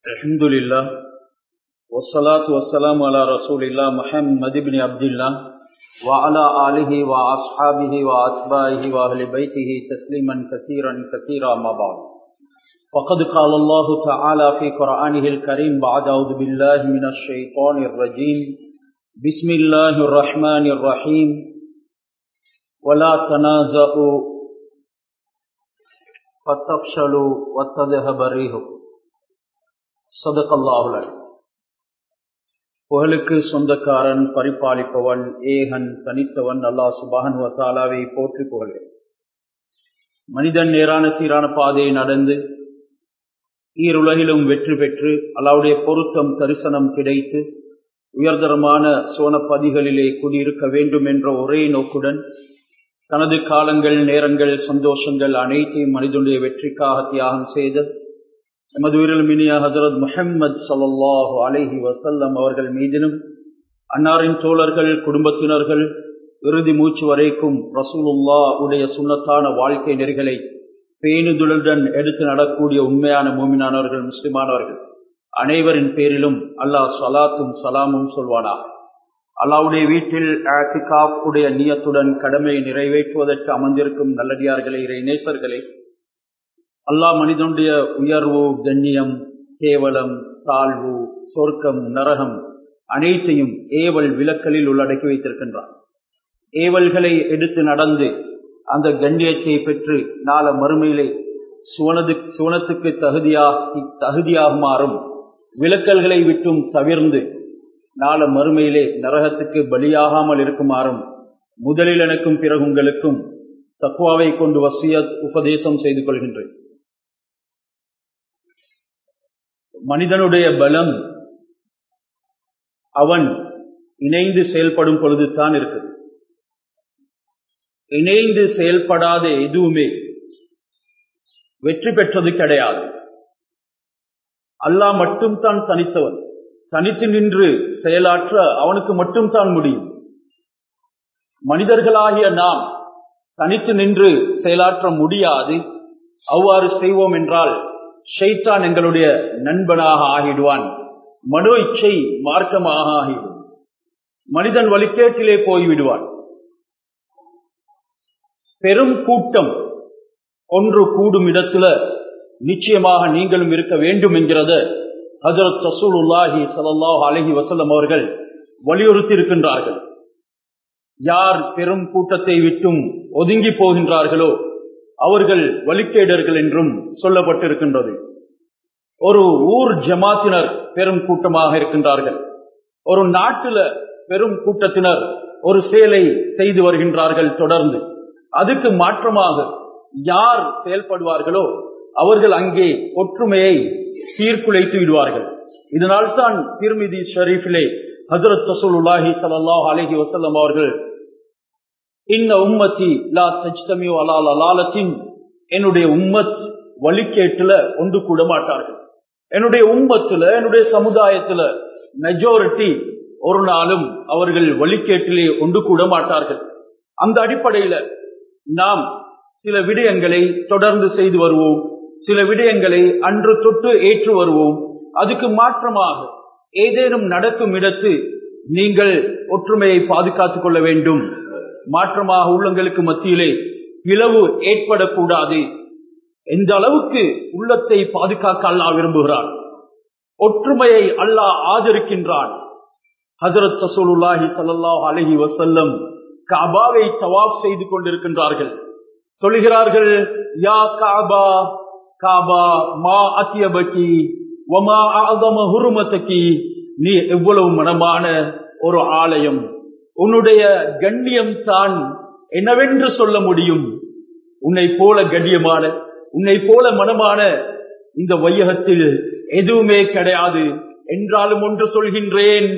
الحمد لله والصلاة والسلام على رسول الله محمد بن عبد الله وعلى آله وأصحابه وأتباعه وأهل بيته تسليما كثيرا كثيرا ما بعد فقد قال الله تعالى في قرآنه الكريم بعد أعوذ بالله من الشيطان الرجيم بسم الله الرحمن الرحيم ولا تنازعوا فتفشلوا وتذهب ريحكم صدق الله العليم புகழுக்கு சொந்தக்காரன் பரிபாலிப்பவன் ஏகன் தனித்தவன் அல்லாஹ் சுபான் வசாலாவை போற்றி புகழே மனிதன் நேரான சீரான பாதையை நடந்து ஈருலகிலும் வெற்றி பெற்று அல்லாவுடைய பொருத்தம் தரிசனம் கிடைத்து உயர்தரமான சோனப்பதிகளிலே குடியிருக்க வேண்டும் என்ற ஒரே நோக்குடன் தனது காலங்கள் நேரங்கள் சந்தோஷங்கள் அனைத்தையும் மனிதனுடைய வெற்றிக்காக தியாகம் செய்த எமது உயிரிலுமினிய ஹசரத் முஹம்மது சல்லாஹு அலஹி வசல்லம் அவர்கள் மீதிலும் அன்னாரின் தோழர்கள் குடும்பத்தினர்கள் இறுதி மூச்சு வரைக்கும் ரசூலுல்லா உடைய சுண்ணத்தான வாழ்க்கை நெறிகளை பேணுதலுடன் எடுத்து நடக்கூடிய உண்மையான மூமினானவர்கள் முஸ்லிமானவர்கள் அனைவரின் பேரிலும் அல்லாஹ் சலாத்தும் சலாமும் சொல்வானா அல்லாவுடைய வீட்டில் உடைய நியத்துடன் கடமையை நிறைவேற்றுவதற்கு அமர்ந்திருக்கும் நல்லடியார்களே இறை நேசர்களே அல்லாஹ் மனிதனுடைய உயர்வு கண்ணியம் கேவலம் தாழ்வு சொர்க்கம் நரகம் அனைத்தையும் ஏவல் விலக்கலில் உள்ளடக்கி வைத்திருக்கின்றான் ஏவல்களை எடுத்து நடந்து அந்த கண்ணியத்தை பெற்று நாள மறுமையிலே சுவனது சுவனத்துக்கு தகுதியாக தகுதியாகுமாறும் விலக்கல்களை விட்டும் தவிர்ந்து நாள மறுமையிலே நரகத்துக்கு பலியாகாமல் இருக்குமாறும் முதலில் எனக்கும் பிறகு உங்களுக்கும் தக்குவாவை கொண்டு வசிய உபதேசம் செய்து கொள்கின்றேன் மனிதனுடைய பலம் அவன் இணைந்து செயல்படும் பொழுதுதான் இருக்கு இணைந்து செயல்படாத எதுவுமே வெற்றி பெற்றது கிடையாது அல்லாஹ் மட்டும் தான் தனித்தவன் தனித்து நின்று செயலாற்ற அவனுக்கு மட்டும் தான் முடியும் மனிதர்களாகிய நாம் தனித்து நின்று செயலாற்ற முடியாது அவ்வாறு செய்வோம் என்றால் ஷைத்தான் எங்களுடைய நண்பனாக ஆகிடுவான் மனோ இச்சை மார்க்கமாக ஆகிடும் மனிதன் வழிகேட்டிலே போய்விடுவான் பெரும் கூட்டம் ஒன்று கூடும் இடத்துல நிச்சயமாக நீங்களும் இருக்க வேண்டும் என்கிறத ஹசரத் ரசூலுல்லாஹி சல்லாஹ் அலஹி வசல்லம் அவர்கள் வலியுறுத்தி இருக்கின்றார்கள் யார் பெரும் கூட்டத்தை விட்டும் ஒதுங்கி போகின்றார்களோ அவர்கள் வழிகேடர்கள் என்றும் சொல்லப்பட்டிருக்கின்றது ஒரு ஊர் ஜமாத்தினர் பெரும் கூட்டமாக இருக்கின்றார்கள் ஒரு நாட்டில பெரும் கூட்டத்தினர் ஒரு செயலை செய்து வருகின்றார்கள் தொடர்ந்து அதுக்கு மாற்றமாக யார் செயல்படுவார்களோ அவர்கள் அங்கே ஒற்றுமையை சீர்குலைத்து விடுவார்கள் இதனால் தான் திருமிதி ஷரீஃபிலே ஹசரத் ரசூலுல்லாஹி சல்லாஹ் அலஹி வசல்லம் அவர்கள் இந்த உம்மத்தி லா தஜ்தமியோ அலால் அலாலத்தின் என்னுடைய உம்மத் வழிகேட்டுல ஒன்று கூட மாட்டார்கள் என்னுடைய உம்மத்துல என்னுடைய சமுதாயத்துல மெஜாரிட்டி ஒரு நாளும் அவர்கள் வழிகேட்டிலே ஒன்று கூட மாட்டார்கள் அந்த அடிப்படையில நாம் சில விடயங்களை தொடர்ந்து செய்து வருவோம் சில விடயங்களை அன்று தொட்டு ஏற்று வருவோம் அதுக்கு மாற்றமாக ஏதேனும் நடக்கும் இடத்து நீங்கள் ஒற்றுமையை பாதுகாத்துக் கொள்ள வேண்டும் மாற்றமாக உள்ளங்களுக்கு மத்தியிலே பிளவு ஏற்படக்கூடாது எந்த அளவுக்கு உள்ளத்தை பாதுகாக்க அல்லாஹ் விரும்புகிறான் ஒற்றுமையை அல்லாஹ் ஆதரிக்கின்றான் ஹசரத் சசூலுல்லாஹி சல்லாஹ் அலஹி வசல்லம் காபாவை தவாப் செய்து கொண்டிருக்கின்றார்கள் சொல்கிறார்கள் யா காபா காபா மா அத்தியபக்கி ஒமா ஆதம ஹுருமத்தக்கி நீ எவ்வளவு மனமான ஒரு ஆலயம் உன்னுடைய கண்ணியம் தான் என்னவென்று சொல்ல முடியும் உன்னை போல கண்ணியமான உன்னை போல மனமான இந்த வையகத்தில் எதுவுமே கிடையாது என்றாலும் ஒன்று சொல்கின்றேன்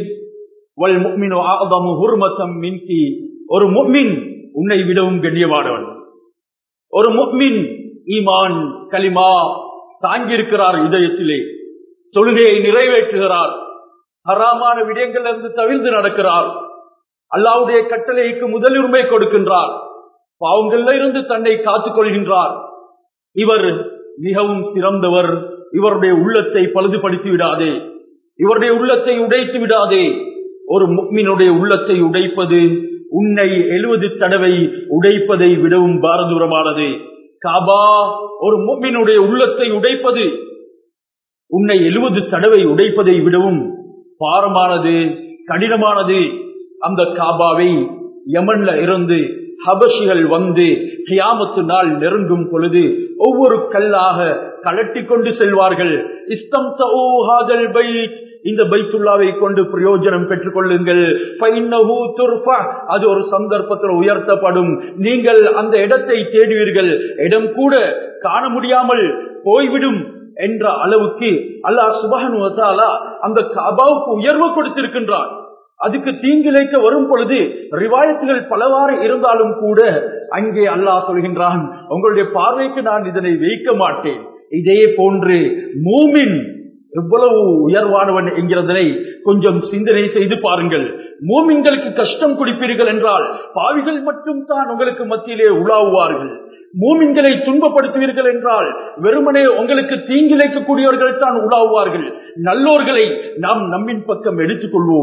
ஒரு முக்மின் உன்னை விடவும் கண்ணியமானவன் ஒரு முக்மின் ஈமான் கலிமா தாங்கியிருக்கிறார் இதயத்திலே தொழுகையை நிறைவேற்றுகிறார் ஹராமான விடயங்களிலிருந்து தவிர்த்து நடக்கிறார் அல்லாவுடைய கட்டளைக்கு முதலுரிமை கொடுக்கின்றார் பாவங்கள்ல இருந்து தன்னை காத்துக் கொள்கின்றார் இவர் மிகவும் சிறந்தவர் இவருடைய உள்ளத்தை பழுதுபடுத்தி விடாதே இவருடைய உள்ளத்தை உடைத்து விடாதே ஒரு முக்மினுடைய உள்ளத்தை உடைப்பது உன்னை எழுபது தடவை உடைப்பதை விடவும் பாரதூரமானது காபா ஒரு முக்மினுடைய உள்ளத்தை உடைப்பது உன்னை எழுபது தடவை உடைப்பதை விடவும் பாரமானது கடினமானது அந்த காபாவை யமன்ல இருந்து ஹபஷிகள் வந்து கியாமத்து நாள் நெருங்கும் பொழுது ஒவ்வொரு கல்லாக கலட்டி கொண்டு செல்வார்கள் இஸ்தம் இந்த பைத்துல்லாவை கொண்டு பிரயோஜனம் பெற்றுக் கொள்ளுங்கள் அது ஒரு சந்தர்ப்பத்தில் உயர்த்தப்படும் நீங்கள் அந்த இடத்தை தேடுவீர்கள் இடம் கூட காண முடியாமல் போய்விடும் என்ற அளவுக்கு அல்லாஹ் சுபகனுவத்தாலா அந்த கபாவுக்கு உயர்வு கொடுத்திருக்கின்றான் அதுக்கு தீங்கிழைக்க வரும் பொழுது ரிவாயத்துகள் பலவாறு இருந்தாலும் கூட அங்கே அல்லாஹ் சொல்கின்றான் உங்களுடைய பார்வைக்கு நான் இதனை வைக்க மாட்டேன் இதே போன்று மூமின் எவ்வளவு உயர்வானவன் என்கிறதனை கொஞ்சம் சிந்தனை செய்து பாருங்கள் மூமின்களுக்கு கஷ்டம் குடிப்பீர்கள் என்றால் பாவிகள் மட்டும் தான் உங்களுக்கு மத்தியிலே உலாவுவார்கள் மூமின்களை துன்பப்படுத்துவீர்கள் என்றால் வெறுமனே உங்களுக்கு தீங்கிழைக்கக்கூடியவர்கள் தான் உலாவுவார்கள் நல்லோர்களை நாம் நம்மின் பக்கம் எடுத்துக் கொள்வோம்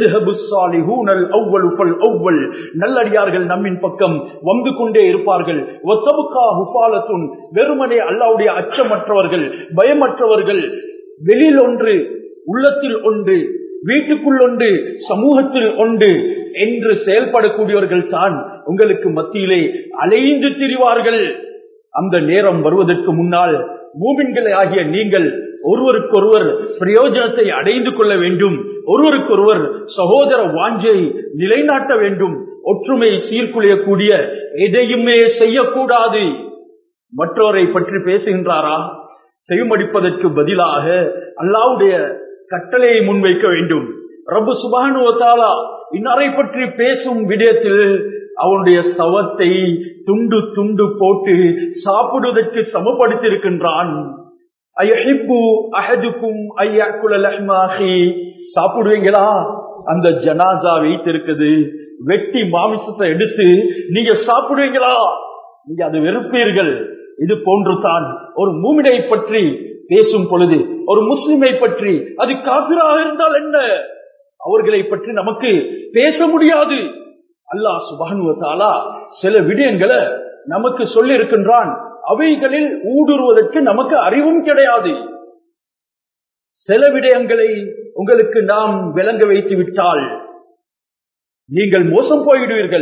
ஒவ்வொல் நல்லடியார்கள் நம்மின் பக்கம் வந்து கொண்டே இருப்பார்கள் வெறுமனே அல்லாவுடைய அச்சமற்றவர்கள் பயமற்றவர்கள் வெளியில் ஒன்று உள்ளத்தில் ஒன்று வீட்டுக்குள் ஒன்று சமூகத்தில் ஒன்று என்று செயல்படக்கூடியவர்கள் தான் உங்களுக்கு மத்தியிலே அலைந்து திரிவார்கள் அந்த நேரம் வருவதற்கு முன்னால் மூமின்களை ஆகிய நீங்கள் ஒருவருக்கொருவர் பிரயோஜனத்தை அடைந்து கொள்ள வேண்டும் ஒருவருக்கொருவர் சகோதர வாஞ்சை நிலைநாட்ட வேண்டும் ஒற்றுமை சீர்குலையக்கூடிய எதையுமே செய்யக்கூடாது மற்றவரை பற்றி பேசுகின்றாரா செய்மடிப்பதற்கு பதிலாக அல்லாவுடைய கட்டளையை முன்வைக்க வேண்டும் ரபு சுபானுவத்தாலா இன்னாரை பற்றி பேசும் விடயத்தில் அவனுடைய சவத்தை துண்டு துண்டு போட்டு சாப்பிடுவதற்கு சமப்படுத்தியிருக்கின்றான் சாப்பிடுவீங்களா அந்த ஜனாசா வைத்திருக்குது வெட்டி மாமிசத்தை எடுத்து நீங்க சாப்பிடுவீங்களா நீங்க அது வெறுப்பீர்கள் இது போன்று தான் ஒரு மூமினை பற்றி பேசும் பொழுது ஒரு முஸ்லிமை பற்றி அது காபிராக இருந்தால் என்ன அவர்களை பற்றி நமக்கு பேச முடியாது அல்லாஹ் சுபானுவத்தாலா சில விடயங்களை நமக்கு சொல்லி இருக்கின்றான் அவைகளில் ஊடுருவதற்கு நமக்கு அறிவும் கிடையாது சில விடயங்களை உங்களுக்கு நாம் விளங்க வைத்து விட்டால் நீங்கள் மோசம் போய்விடுவீர்கள்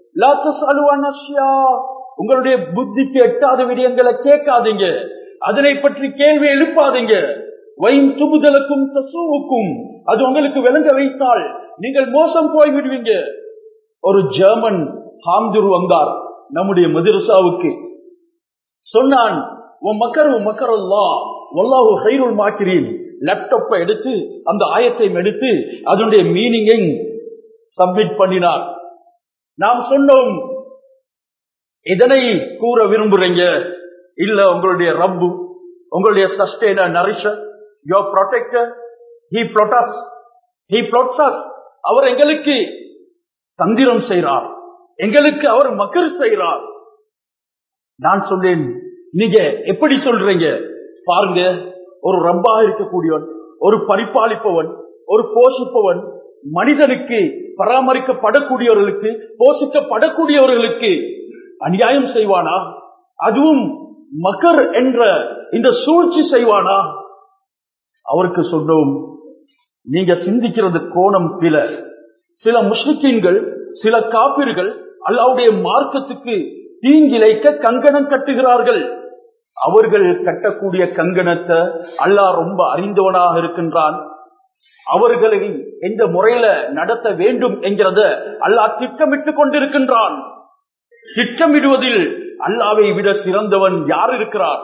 உங்களுடைய புத்திக்கு எட்டாத விடயங்களை கேட்காதீங்க அதனை பற்றி கேள்வி எழுப்பாதீங்க வயின் துபுதலுக்கும் தசுவுக்கும் அது உங்களுக்கு விளங்க வைத்தால் நீங்கள் மோசம் போய்விடுவீங்க ஒரு ஜெர்மன் ஹாம்துர் வந்தார் நம்முடைய மதுரசாவுக்கு சொன்னான் உன் மக்கர் உன் மக்கர் அல்லா ஒல்லாஹு ஹைருல் மாக்கிறீன் லேப்டாப்பை எடுத்து அந்த ஆயத்தை எடுத்து அதனுடைய மீனிங்கை சப்மிட் பண்ணினார் நாம் சொன்னோம் இதனை கூற விரும்புறீங்க இல்ல உங்களுடைய ரப்பு உங்களுடைய sustainer nourisher your protector he plots he plots அவர் எங்களுக்கு தந்திரம் செய்கிறார் எங்களுக்கு அவர் மக்கள் செய்கிறார் நான் சொன்னேன் நீங்க எப்படி சொல்றீங்க பாருங்க ஒரு ரப்பாக இருக்கக்கூடியவன் ஒரு பரிபாலிப்பவன் ஒரு போஷிப்பவன் மனிதனுக்கு பராமரிக்கப்படக்கூடியவர்களுக்கு போஷிக்கப்படக்கூடியவர்களுக்கு அநியாயம் செய்வானா அதுவும் மக்கர் என்ற இந்த சூழ்ச்சி செய்வானா அவருக்கு சொன்னோம் நீங்க சிந்திக்கிறது கோணம் பில சில முஸ்லிக்கீன்கள் சில காப்பீர்கள் அல்லாவுடைய மார்க்கத்துக்கு தீங்கிழைக்க கங்கணம் கட்டுகிறார்கள் அவர்கள் கட்டக்கூடிய கங்கணத்தை அல்லாஹ் ரொம்ப அறிந்தவனாக இருக்கின்றான் அவர்களை எந்த முறையில நடத்த வேண்டும் என்கிறத அல்லாஹ் திட்டமிட்டு கொண்டிருக்கின்றான் திட்டமிடுவதில் அல்லாவை விட சிறந்தவன் யார் இருக்கிறார்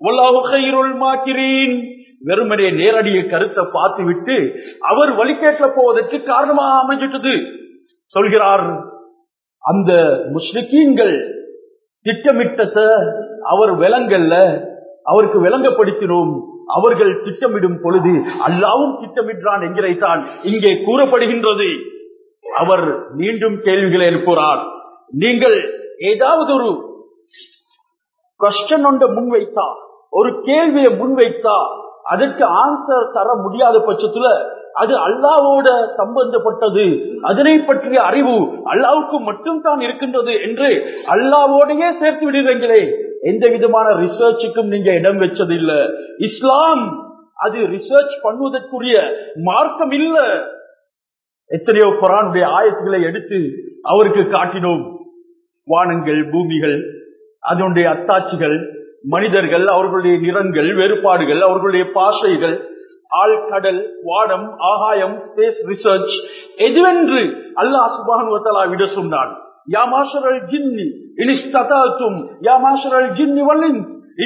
வெறுமனே நேரடிய கருத்தை பார்த்து விட்டு அவர் வழிகேற்ற போவதற்கு காரணமாக அமைஞ்சிட்டது சொல்கிறார் அந்த முஸ்லிக்கீன்கள் திட்டமிட்டத அவர் விலங்கல்ல அவருக்கு விளங்கப்படுத்தினோம் அவர்கள் திட்டமிடும் பொழுது அல்லாவும் திட்டமிட்டான் என்கிறதான் இங்கே கூறப்படுகின்றது அவர் மீண்டும் கேள்விகளை எழுப்புகிறார் நீங்கள் ஏதாவது ஒரு கொஸ்டன் ஒன்றை முன்வைத்தா ஒரு கேள்வியை முன்வைத்தா அதற்கு ஆன்சர் தர முடியாத பட்சத்துல அது அல்லாவோட சம்பந்தப்பட்டது அதனை பற்றிய அறிவு அல்லாவுக்கு மட்டும் தான் இருக்கின்றது என்று அல்லாவோடையே சேர்த்து விடுவீங்களே எந்த விதமான ரிசர்ச்சுக்கும் நீங்க இடம் வச்சது இல்ல இஸ்லாம் அது ரிசர்ச் பண்ணுவதற்குரிய மார்க்கம் இல்ல எத்தனையோ குரானுடைய ஆயத்துகளை எடுத்து அவருக்கு காட்டினோம் வானங்கள் பூமிகள் அதனுடைய அத்தாட்சிகள் மனிதர்கள் அவர்களுடைய நிறங்கள் வேறுபாடுகள் அவர்களுடைய பாஷைகள் ஆழ்கடல் வானம் ஆகாயம் ஸ்பேஸ் ரிசர்ச் எதுவென்று அல்லாஹ் சுபானுவத்தலா விட சொன்னான் யாமாஷரல் ஜின்னி இனிஸ்ததாத்தும் யாமாஷரல் ஜின்னி வல்லின்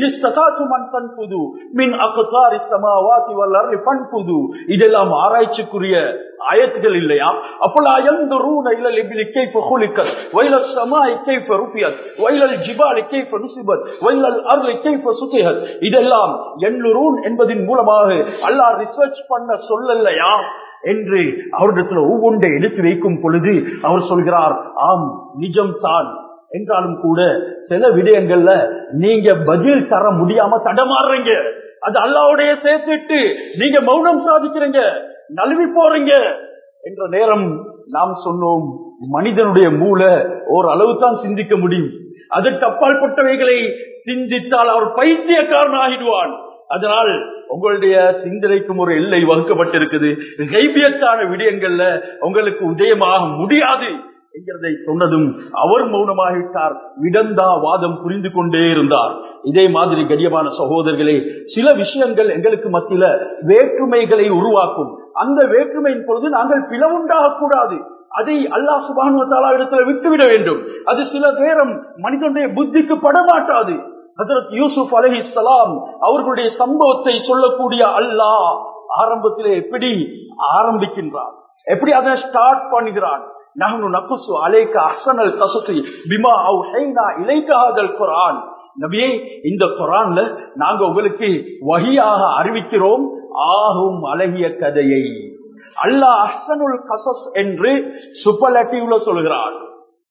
இதெல்லாம் ஆராய்ச்சிக்குரிய ஆயத்துகள் இல்லையா அப்பலா யந்துரூன இல லிபிலி கைஃப குலிகத் வைல ஸமாஇ கைஃப ருஃபியத் வைல ஜிபாலி கைஃப நுசிபத் வைல அர்லி கைஃப சுதிஹத் இதெல்லாம் யன்லுரூன் என்பதின் மூலமாக அல்லாஹ் ரிசர்ச் பண்ண சொல்லலையா என்று அவரிடத்துல ஒவ்வொன்றை எடுத்து வைக்கும் பொழுது அவர் சொல்கிறார் ஆம் நிஜம் தான் என்றாலும் கூட சில விடயங்கள்ல நீங்க பதில் தர முடியாம தடமாறுறீங்க அது அல்லாவுடைய சேர்த்துட்டு நீங்க மௌனம் சாதிக்கிறீங்க நழுவி போறீங்க என்ற நேரம் நாம் சொன்னோம் மனிதனுடைய மூளை ஓர் அளவு தான் சிந்திக்க முடியும் அதற்கு அப்பாற்பட்டவைகளை சிந்தித்தால் அவர் பைத்தியக்காரன் ஆகிடுவான் அதனால் உங்களுடைய சிந்தனைக்கும் ஒரு எல்லை வகுக்கப்பட்டிருக்குது கைபியத்தான விடயங்கள்ல உங்களுக்கு உதயமாக முடியாது என்கிறதை சொன்னதும் அவர் மௌனமாகிவிட்டார் விடந்தா வாதம் புரிந்து கொண்டே இருந்தார் இதே மாதிரி கடியமான சகோதரர்களே சில விஷயங்கள் எங்களுக்கு மத்தியில வேற்றுமைகளை உருவாக்கும் அந்த வேற்றுமையின் பொழுது நாங்கள் பிளவுண்டாக கூடாது அதை அல்லாஹ் சுபானுவத்தாலா இடத்துல விட்டுவிட வேண்டும் அது சில நேரம் மனிதனுடைய புத்திக்கு படமாட்டாது ஹசரத் யூசுப் அலஹி சலாம் அவர்களுடைய சம்பவத்தை சொல்லக்கூடிய அல்லாஹ் ஆரம்பத்திலே எப்படி ஆரம்பிக்கின்றான் எப்படி அதை ஸ்டார்ட் பண்ணுகிறான் நஹ்னு நகுசு அலைக அஹ்சனல் கஸஸி பிமா அவ்ஹைனா இலைக ஹாதல் குர்ஆன் நபியே இந்த குர்ஆன்ல நாங்க உங்களுக்கு வஹியாக அறிவிக்கிறோம் ஆகும் அழகிய கதையை அல்லாஹ் அஹ்சனுல் கஸஸ் என்று சூப்பர்லேட்டிவ்ல சொல்கிறான்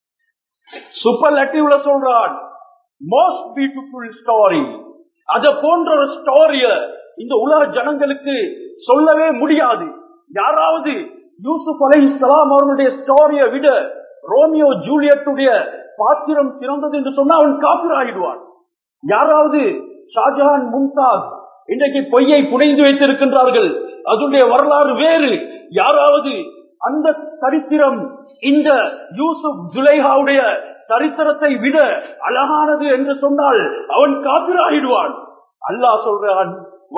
சூப்பர்லேட்டிவ்ல சொல்றான் மோஸ்ட் பியூட்டிஃபுல் ஸ்டோரி அத போன்ற ஒரு ஸ்டோரிய இந்த உலக ஜனங்களுக்கு சொல்லவே முடியாது யாராவது யூசுப் அலை இஸ்லாம் அவர்களுடைய ஸ்டோரிய விட ரோமியோ ஜூலியட்டுடைய பாத்திரம் சிறந்தது என்று சொன்னா அவன் காப்பீர் ஆகிடுவான் யாராவது ஷாஜஹான் மும்தாஸ் இன்றைக்கு பொய்யை புனைந்து வைத்திருக்கின்றார்கள் அதனுடைய வரலாறு வேறு யாராவது அந்த சரித்திரம் இந்த யூசுப் ஜுலைஹாவுடைய சரித்திரத்தை விட அழகானது என்று சொன்னால் அவன் காப்பிராகிடுவான் அல்லாஹ் சொல்றான்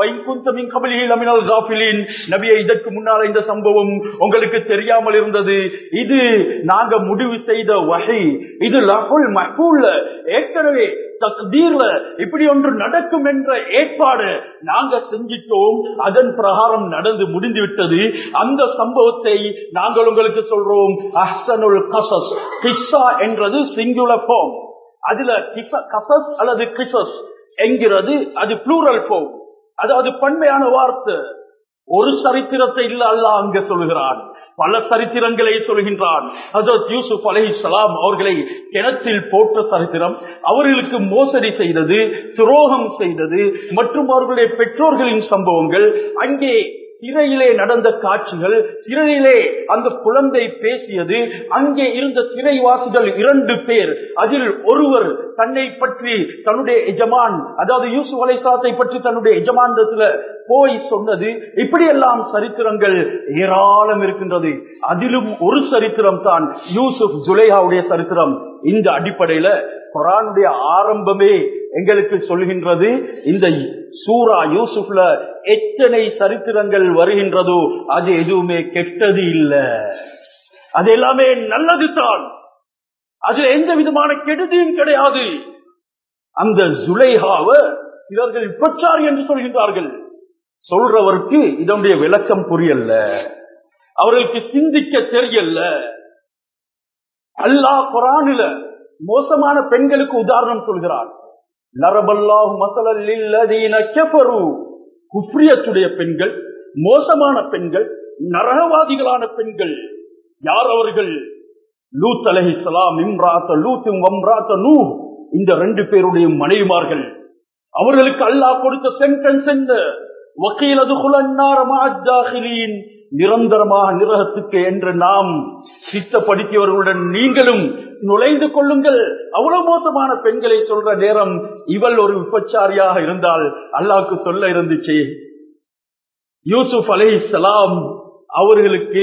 நபியை இதற்கு முன்னால இந்த சம்பவம் உங்களுக்கு தெரியாமல் இருந்தது இது நாங்க முடிவு செய்த வகை இது லகுல் மகூல்ல ஏற்கனவே தக்தீர்ல இப்படி ஒன்று நடக்கும் என்ற ஏற்பாடு நாங்க செஞ்சிட்டோம் அதன் பிரகாரம் நடந்து முடிந்து விட்டது அந்த சம்பவத்தை நாங்கள் உங்களுக்கு சொல்றோம் அஹ்சனுல் கசஸ் கிஸ்ஸா என்றது சிங்குலர் ஃபார்ம் அதுல கசஸ் அல்லது கிசஸ் என்கிறது அது புளூரல் ஃபார்ம் அதாவது பன்மையான வார்த்தை ஒரு சரித்திரத்தை இல்ல அல்ல அங்க சொல்லுகிறான் பல சரித்திரங்களை சொல்கின்றான் அதாவது யூசுப் அலை சலாம் அவர்களை கிணத்தில் போட்ட சரித்திரம் அவர்களுக்கு மோசடி செய்தது துரோகம் செய்தது மற்றும் அவர்களுடைய பெற்றோர்களின் சம்பவங்கள் அங்கே சிறையிலே நடந்த காட்சிகள் சிறையிலே அந்த குழந்தை பேசியது அங்கே இருந்த சிறைவாசிகள் இரண்டு பேர் அதில் ஒருவர் தன்னை பற்றி தன்னுடைய எஜமான் அதாவது யூசுப் அலைசாத்தை பற்றி தன்னுடைய எஜமானத்துல போய் சொன்னது இப்படியெல்லாம் சரித்திரங்கள் ஏராளம் இருக்கின்றது அதிலும் ஒரு சரித்திரம் தான் யூசுப் ஜுலேஹாவுடைய சரித்திரம் இந்த அடிப்படையில குரானுடைய ஆரம்பமே எங்களுக்கு சொல்கின்றது இந்த சூரா யூசுப்ல எத்தனை சரித்திரங்கள் வருகின்றதோ அது எதுவுமே கெட்டது இல்ல அது எல்லாமே நல்லது தான் அதுல எந்த விதமான கெடுதியும் கிடையாது அந்த ஜுலைஹாவ இவர்கள் பிரச்சாரி என்று சொல்கின்றார்கள் சொல்றவருக்கு இதனுடைய விளக்கம் புரியல அவர்களுக்கு சிந்திக்க தெரியல அல்லாஹ் குரானில மோசமான பெண்களுக்கு உதாரணம் சொல்கிறார் நரபல்லாஹு மசலில்லதீன கெபரு குப்ரியத்துடைய பெண்கள் மோசமான பெண்கள் நரகவாதிகளான பெண்கள் யார் அவர்கள் லூத் அலஹி சலாம் இம்ராத்த லூத்தும் வம்ராத்த நூ இந்த ரெண்டு பேருடைய மனைவிமார்கள் அவர்களுக்கு அல்லாஹ் கொடுத்த சென்டென்ஸ் என்ன வக்கீலது குலன்னாரமாஜாகிலீன் நிரந்தரமாக நிரகத்துக்கு என்று நாம் சித்தப்படுத்தியவர்களுடன் நீங்களும் நுழைந்து கொள்ளுங்கள் அவ்வளவு மோசமான பெண்களை சொல்ற நேரம் இவள் ஒரு விபச்சாரியாக இருந்தால் அல்லாவுக்கு சொல்ல இருந்துச்சு யூசுப் அலை சலாம் அவர்களுக்கு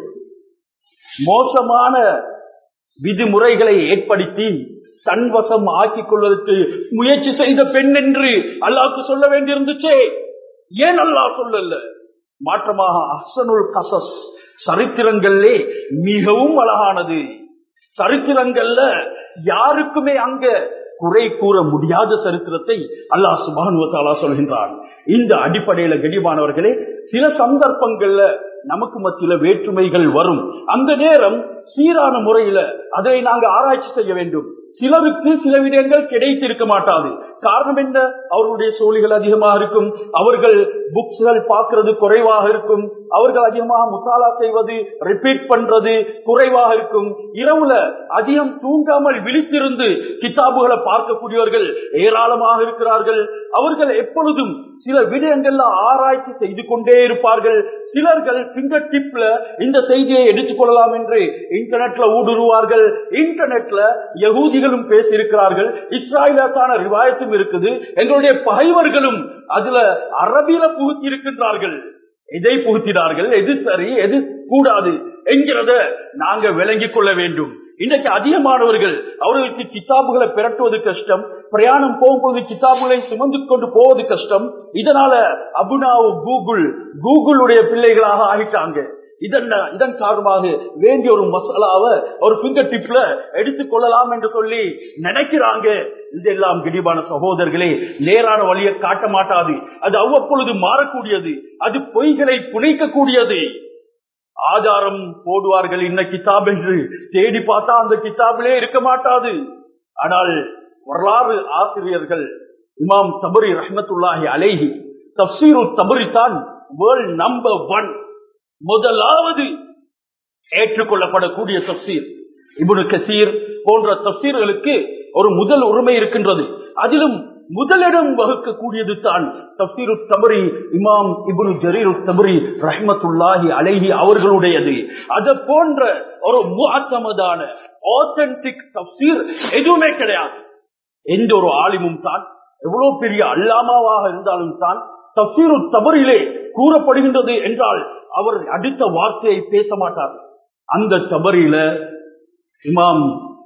மோசமான விதிமுறைகளை ஏற்படுத்தி தன்வசம் ஆக்கிக் கொள்வதற்கு முயற்சி செய்த பெண் என்று அல்லாவுக்கு சொல்ல வேண்டியிருந்துச்சே ஏன் அல்லாஹ் சொல்லல மாற்றமாக அஹ்சனுல் கசஸ் சரித்திரங்களே மிகவும் அழகானது சரித்திரங்கள்ல யாருக்குமே அங்க குறை கூற முடியாத சரித்திரத்தை அல்லாஹ் சுபானுவத்தாலா சொல்கின்றான் இந்த அடிப்படையில கடிமானவர்களே சில சந்தர்ப்பங்கள்ல நமக்கு மத்தியில வேற்றுமைகள் வரும் அந்த நேரம் சீரான முறையில அதை நாங்க ஆராய்ச்சி செய்ய வேண்டும் சிலருக்கு சில விடயங்கள் கிடைத்திருக்க மாட்டாது காரணம் என்ன அவர்களுடைய சோழிகள் அதிகமாக இருக்கும் அவர்கள் புக்ஸ்கள் பார்க்கிறது குறைவாக இருக்கும் அவர்கள் அதிகமாக முசாலா செய்வது ரிப்பீட் பண்றது குறைவாக இருக்கும் இரவுல அதிகம் தூங்காமல் விழித்திருந்து கிதாபுகளை பார்க்கக்கூடியவர்கள் ஏராளமாக இருக்கிறார்கள் அவர்கள் எப்பொழுதும் சில விடயங்கள்ல ஆராய்ச்சி செய்து கொண்டே இருப்பார்கள் சிலர்கள் பிங்கர் டிப்ல இந்த செய்தியை எடுத்துக் கொள்ளலாம் என்று இன்டர்நெட்ல ஊடுருவார்கள் இன்டர்நெட்ல யகூதிகளும் பேசியிருக்கிறார்கள் இஸ்ராயலுக்கான ரிவாயத்தும் இருக்குது எங்களுடைய பகைவர்களும் அதுல அரபியில புகுத்தி இருக்கின்றார்கள் எதை புகுத்தினார்கள் எது சரி எது கூடாது என்கிறத நாங்க விளங்கிக் கொள்ள வேண்டும் இன்றைக்கு அதிகமானவர்கள் அவர்களுக்கு கிதாபுகளை பிரட்டுவது கஷ்டம் பிரயாணம் போகும்போது கிதாபுகளை சுமந்து கொண்டு போவது கஷ்டம் இதனால அபுனாவு கூகுள் கூகுளுடைய பிள்ளைகளாக ஆகிட்டாங்க இதன் இதன் காரணமாக வேண்டிய ஒரு மசாலாவை ஒரு பிங்கர் டிப்ல எடுத்துக் கொள்ளலாம் என்று சொல்லி நினைக்கிறாங்க இதெல்லாம் கிடிபான சகோதரர்களே நேரான வழியை காட்ட மாட்டாது அது அவ்வப்பொழுது மாறக்கூடியது அது பொய்களை புனைக்கக்கூடியது ஆதாரம் போடுவார்கள் இன்ன கிதாப் என்று தேடி பார்த்தா அந்த கிதாபிலே இருக்க மாட்டாது ஆனால் வரலாறு ஆசிரியர்கள் இமாம் தபரி ரஹமத்துல்லாஹி அலேஹி தப்சீரு தபரி தான் வேர்ல்ட் நம்பர் ஒன் முதலாவது ஏற்றுக்கொள்ளப்படக்கூடிய தப்சீர் இபுனு கசீர் போன்ற தப்சீர்களுக்கு ஒரு முதல் உரிமை இருக்கின்றது அதிலும் முதலிடம் வகுக்கக்கூடியது தான் தப்சீரு தபரி இமாம் இபுனு ஜரீரு தபரி ரஹ்மத்துல்லாஹி அலைஹி அவர்களுடையது அது போன்ற ஒரு முகத்தமதான ஆத்தன்டிக் தப்சீர் எதுவுமே கிடையாது எந்த ஒரு ஆலிமும் தான் எவ்வளவு பெரிய அல்லாமாவாக இருந்தாலும் தான் தப்சீரு தபரிலே கூறப்படுகின்றது என்றால் அவர் அடுத்த வார்த்தையை பேச மாட்டார் அந்த தபரியில இமாம்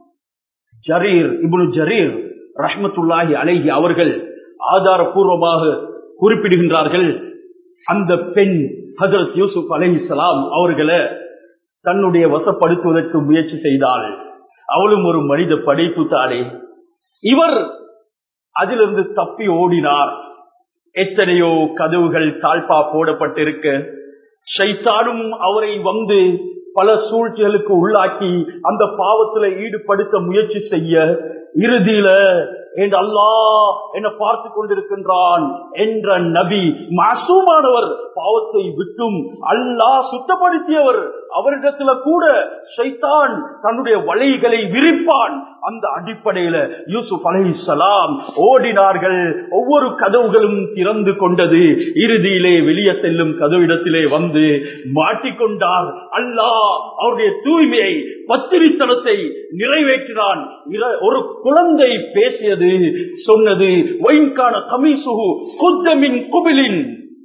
ஜரீர் இபுனு ஜரீர் ரஹ்மத்துல்லாஹி அலைஹி அவர்கள் ஆதாரபூர்வமாக குறிப்பிடுகின்றார்கள் அந்த பெண் ஹசரத் யூசுப் அலை சலாம் அவர்களை தன்னுடைய வசப்படுத்துவதற்கு முயற்சி செய்தாள் அவளும் ஒரு மனித படைப்பு தானே இவர் அதிலிருந்து தப்பி ஓடினார் எத்தனையோ கதவுகள் தாழ்பா போடப்பட்டிருக்க ஷைத்தானும் அவரை வந்து பல சூழ்ச்சிகளுக்கு உள்ளாக்கி அந்த பாவத்துல ஈடுபடுத்த முயற்சி செய்ய இறுதியில என் அல்லாஹ் என்ன பார்த்து கொண்டிருக்கின்றான் என்ற நபி மாசூமானவர் பாவத்தை விட்டும் அல்லாஹ் சுத்தப்படுத்தியவர் அவரிடத்துல கூட ஷைத்தான் தன்னுடைய வலைகளை விரிப்பான் அந்த அடிப்படையில யூசுப் அலை சலாம் ஓடினார்கள் ஒவ்வொரு கதவுகளும் திறந்து கொண்டது இறுதியிலே வெளியே செல்லும் கதவிடத்திலே வந்து மாட்டிக்கொண்டார் அல்லாஹ் அவருடைய தூய்மையை பத்திரித்தனத்தை நிறைவேற்றினான் ஒரு குழந்தை பேசியது சொன்னது ஒயின்கான கமிசுகு குத்தமின் குபிலின்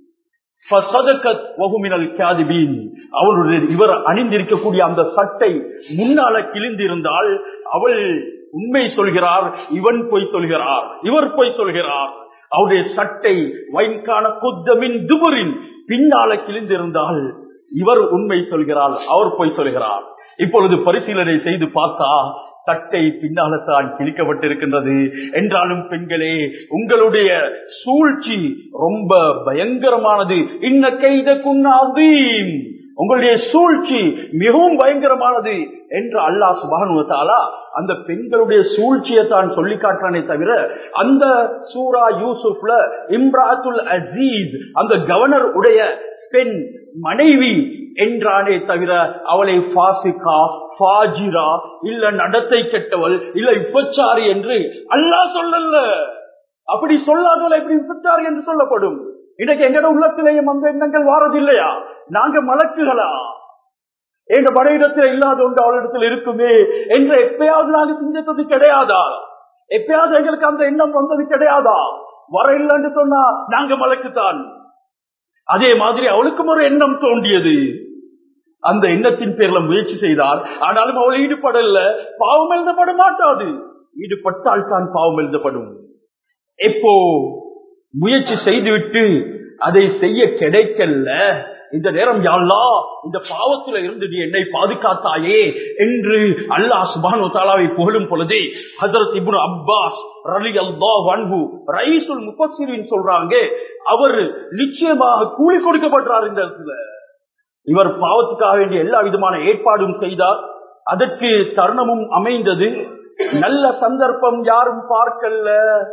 அவளுடைய இவர் அணிந்திருக்கக்கூடிய அந்த சட்டை முன்னால கிழிந்திருந்தால் அவள் உண்மை சொல்கிறார் இவன் பொய் சொல்கிறார் இவர் பொய் சொல்கிறார் அவருடைய சட்டை வைன்கான குத்தமின் துபுரின் பின்னால கிழிந்திருந்தால் இவர் உண்மை சொல்கிறார் அவர் பொய் சொல்கிறார் இப்பொழுது பரிசீலனை செய்து பார்த்தா சட்டை பின்னால்தான் கிழிக்கப்பட்டிருக்கின்றது என்றாலும் பெண்களே உங்களுடைய சூழ்ச்சி ரொம்ப பயங்கரமானது இன்ன கைத குன்னாதீம் உங்களுடைய சூழ்ச்சி மிகவும் பயங்கரமானது என்று அல்லாஹ் சுபானுவத்தாலா அந்த பெண்களுடைய சூழ்ச்சியை தான் சொல்லி காட்டானே தவிர அந்த சூரா யூசுப்ல இம்ராத்துல் அசீஸ் அந்த கவர்னர் உடைய பெண் மனைவி என்றானே தவிர அவளை பாசிகா பாஜிரா இல்ல நடத்தை கெட்டவள் இல்ல விபச்சாரி என்று அல்லாஹ் சொல்லல அப்படி சொல்லாதவள் எப்படி விபச்சாரி என்று சொல்லப்படும் இன்னைக்கு எங்கட உள்ளத்திலேயும் அந்த எண்ணங்கள் வாரதில்லையா நாங்க மலக்குகளா எங்க மனைவிடத்தில் இல்லாத ஒன்று அவளிடத்தில் இருக்குமே என்று எப்பயாவது நாங்க சிந்தித்தது கிடையாதா எப்பயாவது எங்களுக்கு அந்த எண்ணம் வந்தது கிடையாதா வர இல்லைன்னு சொன்னா நாங்க மலக்குத்தான் அதே மாதிரி அவளுக்கும் ஒரு எண்ணம் தோண்டியது அந்த எண்ணத்தின் பேர்ல முயற்சி செய்தார் ஆனாலும் அவள் ஈடுபடல பாவம் எழுதப்பட மாட்டாது ஈடுபட்டால் தான் பாவம் எழுதப்படும் எப்போ முயற்சி செய்துவிட்டு அதை செய்ய கிடைக்கல இந்த நேரம் யாழ்லா இந்த பாவத்துல இருந்து நீ என்னை பாதுகாத்தாயே என்று அல்லாஹ் சுபானு தாலாவை புகழும் பொழுதே ஹசரத் இப்னு அப்பாஸ் ரலி அல்லாஹ் அன்ஹு ரைசுல் முப்பசிரின் சொல்றாங்க அவர் நிச்சயமாக கூலி கொடுக்கப்படுறார் இந்த இடத்துல இவர் பாவத்துக்காக வேண்டிய எல்லா விதமான ஏற்பாடும் செய்தார் அதற்கு தருணமும் அமைந்தது நல்ல சந்தர்ப்பம் யாரும் பார்க்கல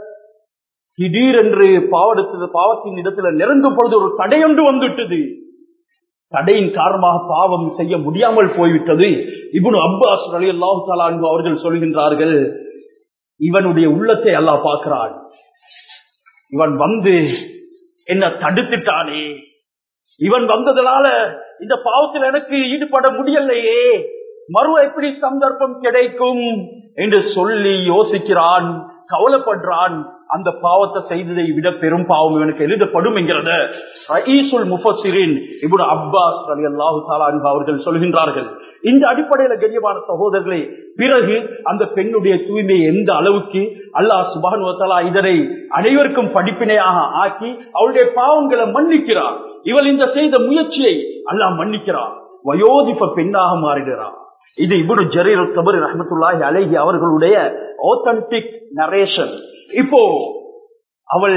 திடீரென்று பாவடத்து பாவத்தின் இடத்துல நெருங்கும் பொழுது ஒரு தடையொன்று வந்துட்டது தடையின் காரணமாக பாவம் செய்ய முடியாமல் போய்விட்டது இவனு அப்பாஸ் அலி அல்லாஹு அவர்கள் சொல்கின்றார்கள் இவனுடைய உள்ளத்தை அல்லாஹ் பார்க்கிறான் இவன் வந்து என்ன தடுத்துட்டானே இவன் வந்ததனால இந்த பாவத்தில் எனக்கு ஈடுபட முடியலையே மறு எப்படி சந்தர்ப்பம் கிடைக்கும் என்று சொல்லி யோசிக்கிறான் கவலைப்படுறான் அந்த பாவத்தை செய்ததை விட பெரும் பாவம் இவனுக்கு எழுதப்படும் என்கிறத ரயீசுல் முஃபசிரின் இப்னு அப்பாஸ் ரலியல்லாஹு தஆலா அன்ஹு அவர்கள் சொல்கின்றார்கள் இந்த அடிப்படையில கண்ணியமான சகோதரர்களே பிறகு அந்த பெண்ணுடைய தூய்மை எந்த அளவுக்கு அல்லாஹ் சுபானு வதஆலா இதனை அனைவருக்கும் படிப்பினையாக ஆக்கி அவளுடைய பாவங்களை மன்னிக்கிறார் இவள் இந்த செய்த முயற்சியை அல்லாஹ் மன்னிக்கிறார் வயோதிப பெண்ணாக மாறிடுறார் இது இப்னு ஜரீர் தபரி ரஹ்மத்துல்லாஹி அலைஹி அவர்களுடைய ஆத்தன்டிக் நரேஷன் இப்போ அவள்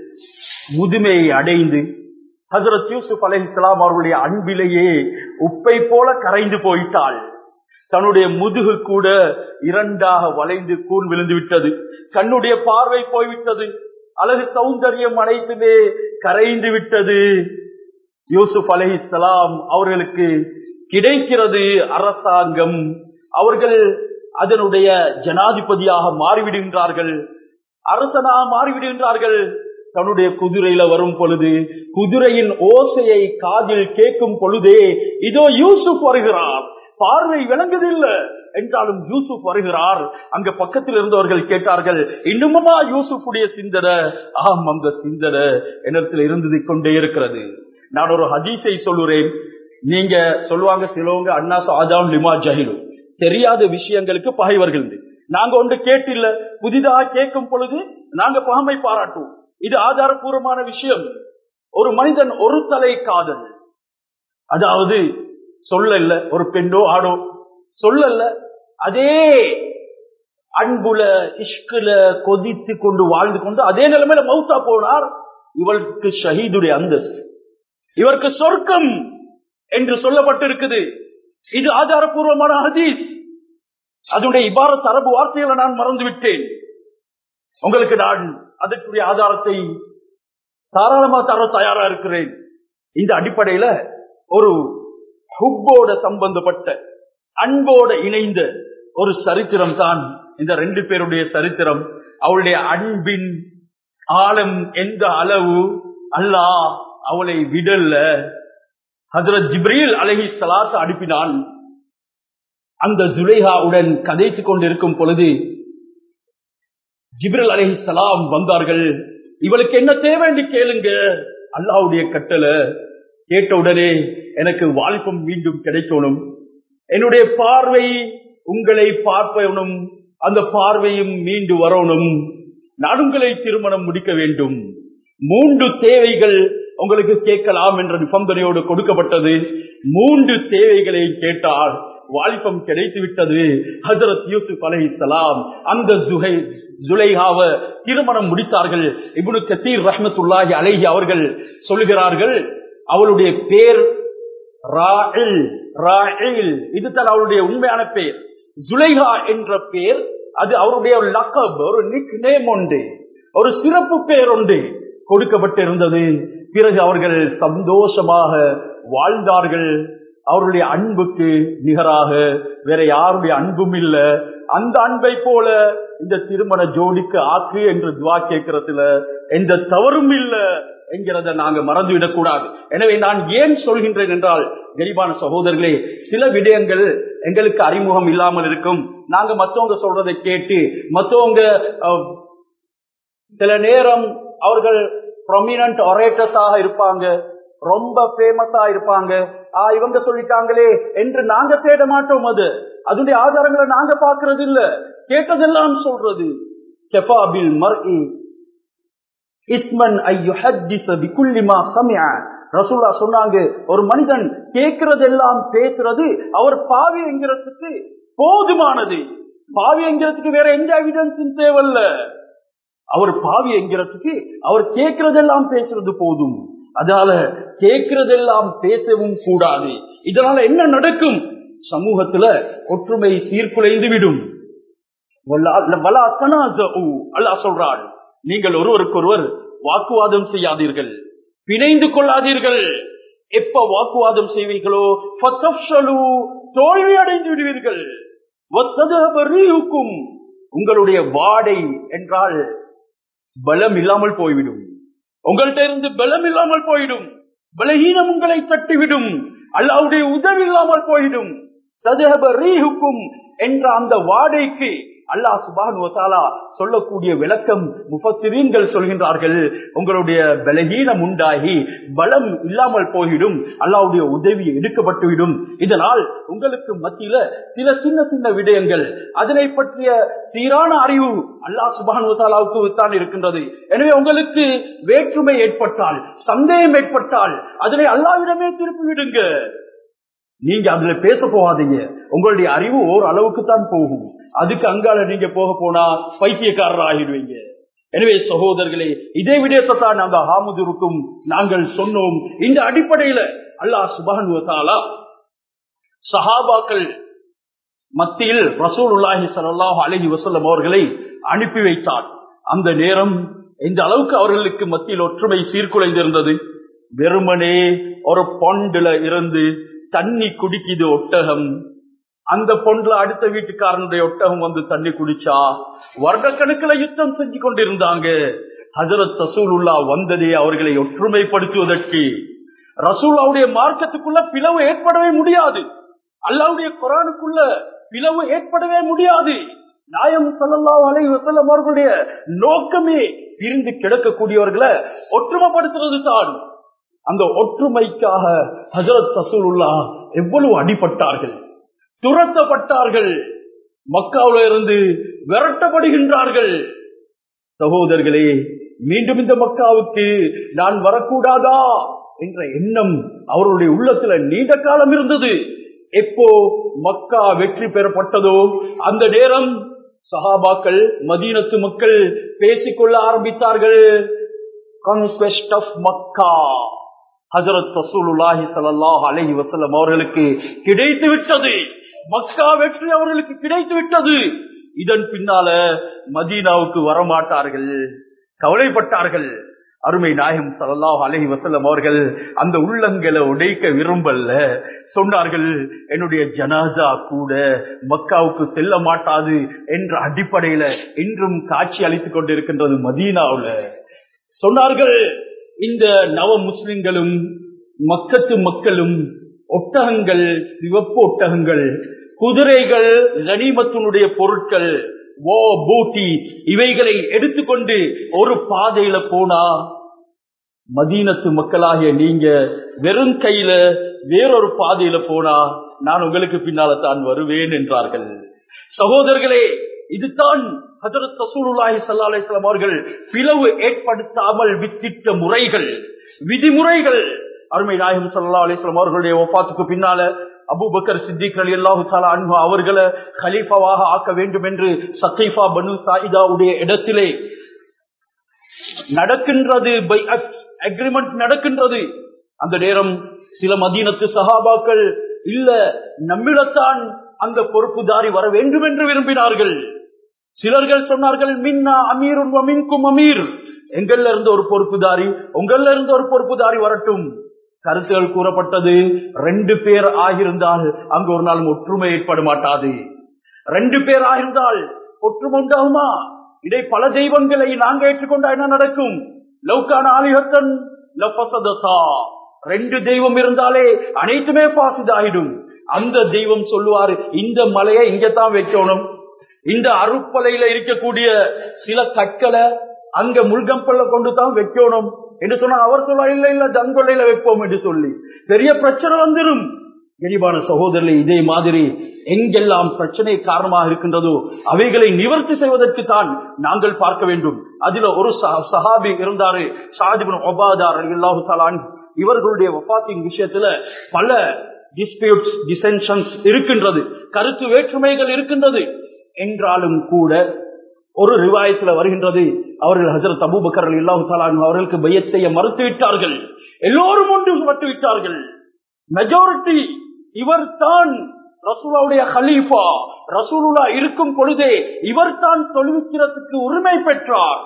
முதுமையை அடைந்து ஹசரத் யூசுப் அலை இஸ்லாம் அவர்களுடைய அன்பிலேயே உப்பை போல கரைந்து போயிட்டாள் தன்னுடைய முதுகு கூட இரண்டாக வளைந்து கூன் விழுந்து விட்டது கண்ணுடைய பார்வை போய்விட்டது அழகு சௌந்தரியம் அனைத்துமே கரைந்து விட்டது யூசுப் அலை இஸ்லாம் அவர்களுக்கு கிடைக்கிறது அரசாங்கம் அவர்கள் அதனுடைய ஜனாதிபதியாக மாறிவிடுகின்றார்கள் அரசனாக மாறிவிடுகின்றார்கள் தன்னுடைய குதிரையில வரும் பொழுது குதிரையின் ஓசையை காதில் கேட்கும் பொழுதே இதோ யூசுப் வருகிறார் பார்வை விளங்குதில்லை என்றாலும் யூசுப் வருகிறார் அங்க பக்கத்தில் இருந்தவர்கள் கேட்டார்கள் இன்னுமுமா யூசுஃபுடைய சிந்தனை ஆம் அந்த சிந்தனை என்னத்தில் இருந்தது கொண்டே இருக்கிறது நான் ஒரு ஹதீஸை சொல்லுறேன் நீங்க சொல்லுவாங்க சிலவங்க அண்ணா சாஜான் லிமா ஜஹிலு தெரியாத விஷயங்களுக்கு பகைவர்கள் நாங்க ஒன்று கேட்டில்ல புதிதாக கேட்கும் பொழுது நாங்க பகமை பாராட்டுவோம் இது ஆதாரபூர்வமான விஷயம் ஒரு மனிதன் ஒரு தலை காதல் அதாவது சொல்லல ஒரு பெண்ணோ ஆடோ சொல்லல அதே அன்புல இஷ்குல கொதித்து கொண்டு வாழ்ந்து கொண்டு அதே நிலைமையில மௌத்தா போனார் இவருக்கு ஷஹீதுடைய அந்தஸ்து இவருக்கு சொர்க்கம் என்று சொல்லப்பட்டிருக்குது இது ஆதாரபூர்வமான ஹதீஸ் அதனுடைய இபாரத் அரபு வார்த்தைகளை நான் மறந்து விட்டேன் உங்களுக்கு நான் அதற்குரிய ஆதாரத்தை தாராளமா தர தயாரா இருக்கிறேன் இந்த அடிப்படையில ஒரு ஹுப்போட சம்பந்தப்பட்ட அன்போட இணைந்த ஒரு சரித்திரம் தான் இந்த ரெண்டு பேருடைய சரித்திரம் அவளுடைய அன்பின் ஆழம் எந்த அளவு அல்லாஹ் அவளை விடல்ல ஹசரத் ஜிப்ரீல் அலஹி சலாத்து அனுப்பினான் அந்த ஜுலேஹாவுடன் கதைத்துக் கொண்டிருக்கும் பொழுது ஜிப்ரல் அலஹி சலாம் வந்தார்கள் இவளுக்கு என்ன தேவை என்று கேளுங்க அல்லாவுடைய கட்டளை கேட்ட உடனே எனக்கு வாலிபம் மீண்டும் கிடைக்கணும் என்னுடைய பார்வை உங்களை பார்ப்பனும் அந்த பார்வையும் மீண்டு வரணும் நான் உங்களை திருமணம் முடிக்க வேண்டும் மூன்று தேவைகள் உங்களுக்கு கேட்கலாம் என்ற நிபந்தனையோடு கொடுக்கப்பட்டது மூன்று தேவைகளை கேட்டால் வாலிபம் கிடைத்து விட்டது ஹசரத் யூசுப் அலை சலாம் அந்த ஜுகை ஜுலைஹாவ திருமணம் முடித்தார்கள் இப்னு கத்தீர் ரஹ்மத்துல்லாஹி அலைஹி அவர்கள் சொல்லுகிறார்கள் அவளுடைய பேர் ராயில் ராயில் இதுதான் அவளுடைய உண்மையான பெயர் ஜுலைஹா என்ற பெயர் அது அவருடைய ஒரு லக்கப் ஒரு நிக் நேம் உண்டு ஒரு சிறப்பு பெயர் உண்டு கொடுக்கப்பட்டிருந்தது பிறகு அவர்கள் சந்தோஷமாக வாழ்ந்தார்கள் அவருடைய அன்புக்கு நிகராக வேற யாருடைய அன்பும் இல்ல அந்த அன்பை போல இந்த திருமண ஜோடிக்கு ஆக்கு என்று துவா கேட்கறதுல எந்த தவறும் இல்ல என்கிறத நாங்க மறந்துவிடக் கூடாது எனவே நான் ஏன் சொல்கின்றேன் என்றால் கரிபான சகோதரர்களே சில விடயங்கள் எங்களுக்கு அறிமுகம் இல்லாமல் இருக்கும் நாங்க மத்தவங்க சொல்றதை கேட்டு மத்தவங்க அஹ், சில நேரம் அவர்கள் ப்ரொமினன்ட் ஒரேட்டர்ஸாக இருப்பாங்க ரொம்ப ஃபேமஸா இருப்பாங்க ஆ இவங்க சொல்லிட்டாங்களே என்று நாங்க தேட மாட்டோம் அது அதனுடைய ஆதாரங்களை நாங்க பார்க்கிறது இல்ல கேட்டதெல்லாம் சொல்றது கெஃபாபில் மர்இ இஸ்மன் ஐயுஹத்திஸ பிகுல்லி மா சமிஅ ரசூல்லா சொன்னாங்க ஒரு மனிதன் கேட்கிறதெல்லாம் பேசுறது அவர் பாவி என்கிறதுக்கு போதுமானது பாவி என்கிறதுக்கு வேற எந்த எவிடன்ஸும் தேவையில்ல அவர் பாவி என்கிறதுக்கு அவர் கேட்கிறதெல்லாம் பேசுறது போதும் அதனால கேட்கிறதெல்லாம் பேசவும் கூடாது இதனால என்ன நடக்கும் சமூகத்துல ஒற்றுமை சீர்குலைந்து விடும் அல்லாஹ் சொல்றாள் நீங்கள் ஒருவருக்கொருவர் வாக்குவாதம் செய்யாதீர்கள் பிணைந்து கொள்ளாதீர்கள் எப்ப வாக்குவாதம் செய்வீர்களோ ஃபதஃப்ஷலு, தோல்வி அடைந்து விடுவீர்கள் வத்ததஹப ரீஹுக்கும். உங்களுடைய வாடை என்றால் பலம் இல்லாமல் போய்விடும் உங்கள்கிட்ட இருந்து பலம் இல்லாமல் போயிடும் பலகீனம் உங்களை தட்டிவிடும் அல்லாவுடைய உதவி இல்லாமல் போயிடும் சதஹப ரீஹுக்கும் என்ற அந்த வாடைக்கு அல்லாஹ் சுபானு தாலா சொல்லக்கூடிய விளக்கம் முஃபத்திரீன்கள் சொல்கின்றார்கள் உங்களுடைய பலகீனம் உண்டாகி பலம் இல்லாமல் போய்விடும் அல்லாவுடைய உதவி எடுக்கப்பட்டுவிடும் இதனால் உங்களுக்கு மத்தியில சில சின்ன சின்ன விடயங்கள் அதனை பற்றிய சீரான அறிவு அல்லாஹ் சுபானு தாலாவுக்கு தான் இருக்கின்றது எனவே உங்களுக்கு வேற்றுமை ஏற்பட்டால் சந்தேகம் ஏற்பட்டால் அதனை அல்லாவிடமே திருப்பி விடுங்க நீங்க அதுல பேச போகாதீங்க உங்களுடைய அறிவு ஓர் அளவுக்கு தான் போகும் அதுக்கு அங்கால நீங்க போக போனா பைத்தியக்காரர் ஆகிடுவீங்க எனவே சகோதரர்களே இதே விடயத்தை தான் நாங்க ஹாமுதுருக்கும் நாங்கள் சொன்னோம் இந்த அடிப்படையில அல்லாஹ் சுபானுவத்தாலா சஹாபாக்கள் மத்தியில் ரசூலுல்லாஹி ஸல்லல்லாஹு அலைஹி வஸல்லம் அவர்களை அனுப்பி வைத்தார் அந்த நேரம் இந்த அளவுக்கு அவர்களுக்கு மத்தியில் ஒற்றுமை சீர்குலைந்திருந்தது வெறுமனே ஒரு பொண்டுல இருந்து தண்ணி குடிக்குது ஒட்டகம் அந்த பொண்டுல அடுத்த வீட்டுக்காரனுடைய ஒட்டகம் வந்து தண்ணி குடிச்சா வருடக்கணக்கில் யுத்தம் செஞ்சு கொண்டிருந்தாங்க ஹசரத் ரசூலுல்லா வந்ததே அவர்களை ஒற்றுமைப்படுத்துவதற்கு ரசூல்லாவுடைய மார்க்கத்துக்குள்ள பிளவு ஏற்படவே முடியாது அல்லாவுடைய குரானுக்குள்ள பிளவு ஏற்படவே முடியாது நாயம் சல்லல்லாஹு அலைஹி வஸல்லம் அவர்களுடைய நோக்கமே பிரிந்து கிடக்கக்கூடியவர்களை ஒற்றுமைப்படுத்துறது தான் அந்த ஒற்றுமைக்காக ஹசரத் ரசூலுல்லா எவ்வளவு அடிபட்டார்கள் துரத்தப்பட்டார்கள் மக்காவில இருந்து விரட்டப்படுகின்றார்கள் சகோதரர்களே மீண்டும் இந்த மக்காவுக்கு நான் வரக்கூடாதா என்ற எண்ணம் அவருடைய உள்ளத்துல நீண்ட காலம் இருந்தது எப்போ மக்கா வெற்றி பெறப்பட்டதோ அந்த நேரம் சஹாபாக்கள் மதீனத்து மக்கள் பேசிக்கொள்ள ஆரம்பித்தார்கள் கான்குவெஸ்ட் ஆஃப் மக்கா ஹசரத் ரசூலுல்லாஹி ஸல்லல்லாஹு அலைஹி வஸல்லம் அவர்களுக்கு கிடைத்து விட்டது மக்கா வெற்றி அவர்களுக்கு கிடைத்து விட்டது இதன் பின்னால மதீனாவுக்கு வரமாட்டார்கள் கவலைப்பட்டார்கள் அருமை நாயகம் ஸல்லல்லாஹு அலைஹி வஸல்லம் அவர்கள் அந்த உள்ளங்களை உடைக்க விரும்பல சொன்னார்கள் என்னுடைய ஜனாசா கூட மக்காவுக்கு செல்ல மாட்டாது என்ற அடிப்படையில இன்றும் காட்சி அளித்துக் கொண்டிருக்கின்றது மதீனாவுல சொன்னார்கள் இந்த நவ முஸ்லிம்களும் மக்கத்து மக்களும் ஒட்டகங்கள் சிவப்பு ஒட்டகங்கள் குதிரைகள் கனிமத்தினுடைய பொருட்கள் ஓ பூட்டி இவைகளை எடுத்துக்கொண்டு ஒரு பாதையில போனா மதீனத்து மக்களாகிய நீங்க வெறும் கையில வேறொரு பாதையில போனா நான் உங்களுக்கு பின்னால தான் வருவேன் என்றார்கள் சகோதரர்களே இதுதான் ஹஜரத் ரசூலுல்லாஹி ஸல்லல்லாஹு அலைஹி வஸல்லம் அவர்கள் பிளவு ஏற்படுத்தாமல் வித்திட்ட முறைகள் விதிமுறைகள் அருமை நாயகம் ஸல்லல்லாஹு அலைஹி வஸல்லம் அவர்களுடைய வஃபாத்துக்கு பின்னால அபூபக்கர் சித்திக் ரலியல்லாஹு தஆலா அன்ஹு அவர்களை கலீஃபாவாக ஆக்க வேண்டும் என்று சகைஃபா பனு சாயிதாவுடைய இடத்திலே நடக்கின்றது பை அக்ரிமெண்ட் நடக்கின்றது அந்த நேரம் சில மதீனத்து சஹாபாக்கள் இல்ல நம்மிடத்தான் அந்த பொறுப்புதாரி வர வேண்டும் என்று விரும்பினார்கள் சிலர்கள் சொன்னார்கள் மின்னா அமீர் மின்கும் அமீர் எங்கள்ல இருந்து ஒரு பொறுப்புதாரி உங்கள்ல இருந்து ஒரு பொறுப்புதாரி வரட்டும் கருத்துகள் கூறப்பட்டது ரெண்டு பேர் ஆகியிருந்தால் அங்கு ஒரு நாள் ஒற்றுமை ஏற்பட மாட்டாது ரெண்டு பேர் ஆகியிருந்தால் ஒற்றுமை உண்டாகுமா இடை பல தெய்வங்களை நாங்க ஏற்றுக்கொண்டா என்ன நடக்கும் லௌகான ஆலிஹத்தன் லஃபசததா. ரெண்டு தெய்வம் இருந்தாலே அனைத்துமே பாசிதாயிடும் அந்த தெய்வம் சொல்லுவாரு இந்த மலையை இங்கதான் வைக்கணும் இந்த அருப்பலையில இருக்கக்கூடிய சில கற்களை அங்க முள்கம்பல்ல கொண்டு தான் வைக்கணும் என்று சொன்னா அவர் சொல்ல இல்ல இல்ல ஜங்கொல்லையில வைப்போம் என்று சொல்லி பெரிய பிரச்சனை வந்துடும் கரிபான சகோதரர்களே இதே மாதிரி எங்கெல்லாம் பிரச்சனை காரணமாக இருக்கின்றதோ அவைகளை நிவர்த்தி செய்வதற்கு தான் நாங்கள் பார்க்க வேண்டும் அதுல ஒரு சஹா- சஹாபி இருந்தாரு ஷாஜிபின் ஒபாதார் அல்லாஹு தலான் இவர்களுடைய வபாத்தின் விஷயத்துல பல டிஸ்பியூட்ஸ் டிசென்ஷன்ஸ் இருக்கின்றது கருத்து வேற்றுமைகள் இருக்கின்றது என்றாலும் கூட ஒரு ரிவாயத்துல வருகின்றது அவர்கள் ஹசரத் அபூபக்கர் அல்லாஹு தலான் அவர்களுக்கு பையத் செய்ய மறுத்து விட்டார்கள் எல்லோரும் ஒன்று பட்டு விட்டார்கள் மெஜாரிட்டி இவர் தான் ரசூலாவுடைய ஹலீஃபா ரசூலுல்லா இருக்கும் பொழுதே இவர் தான் தொழுவிக்கிறதுக்கு உரிமை பெற்றார்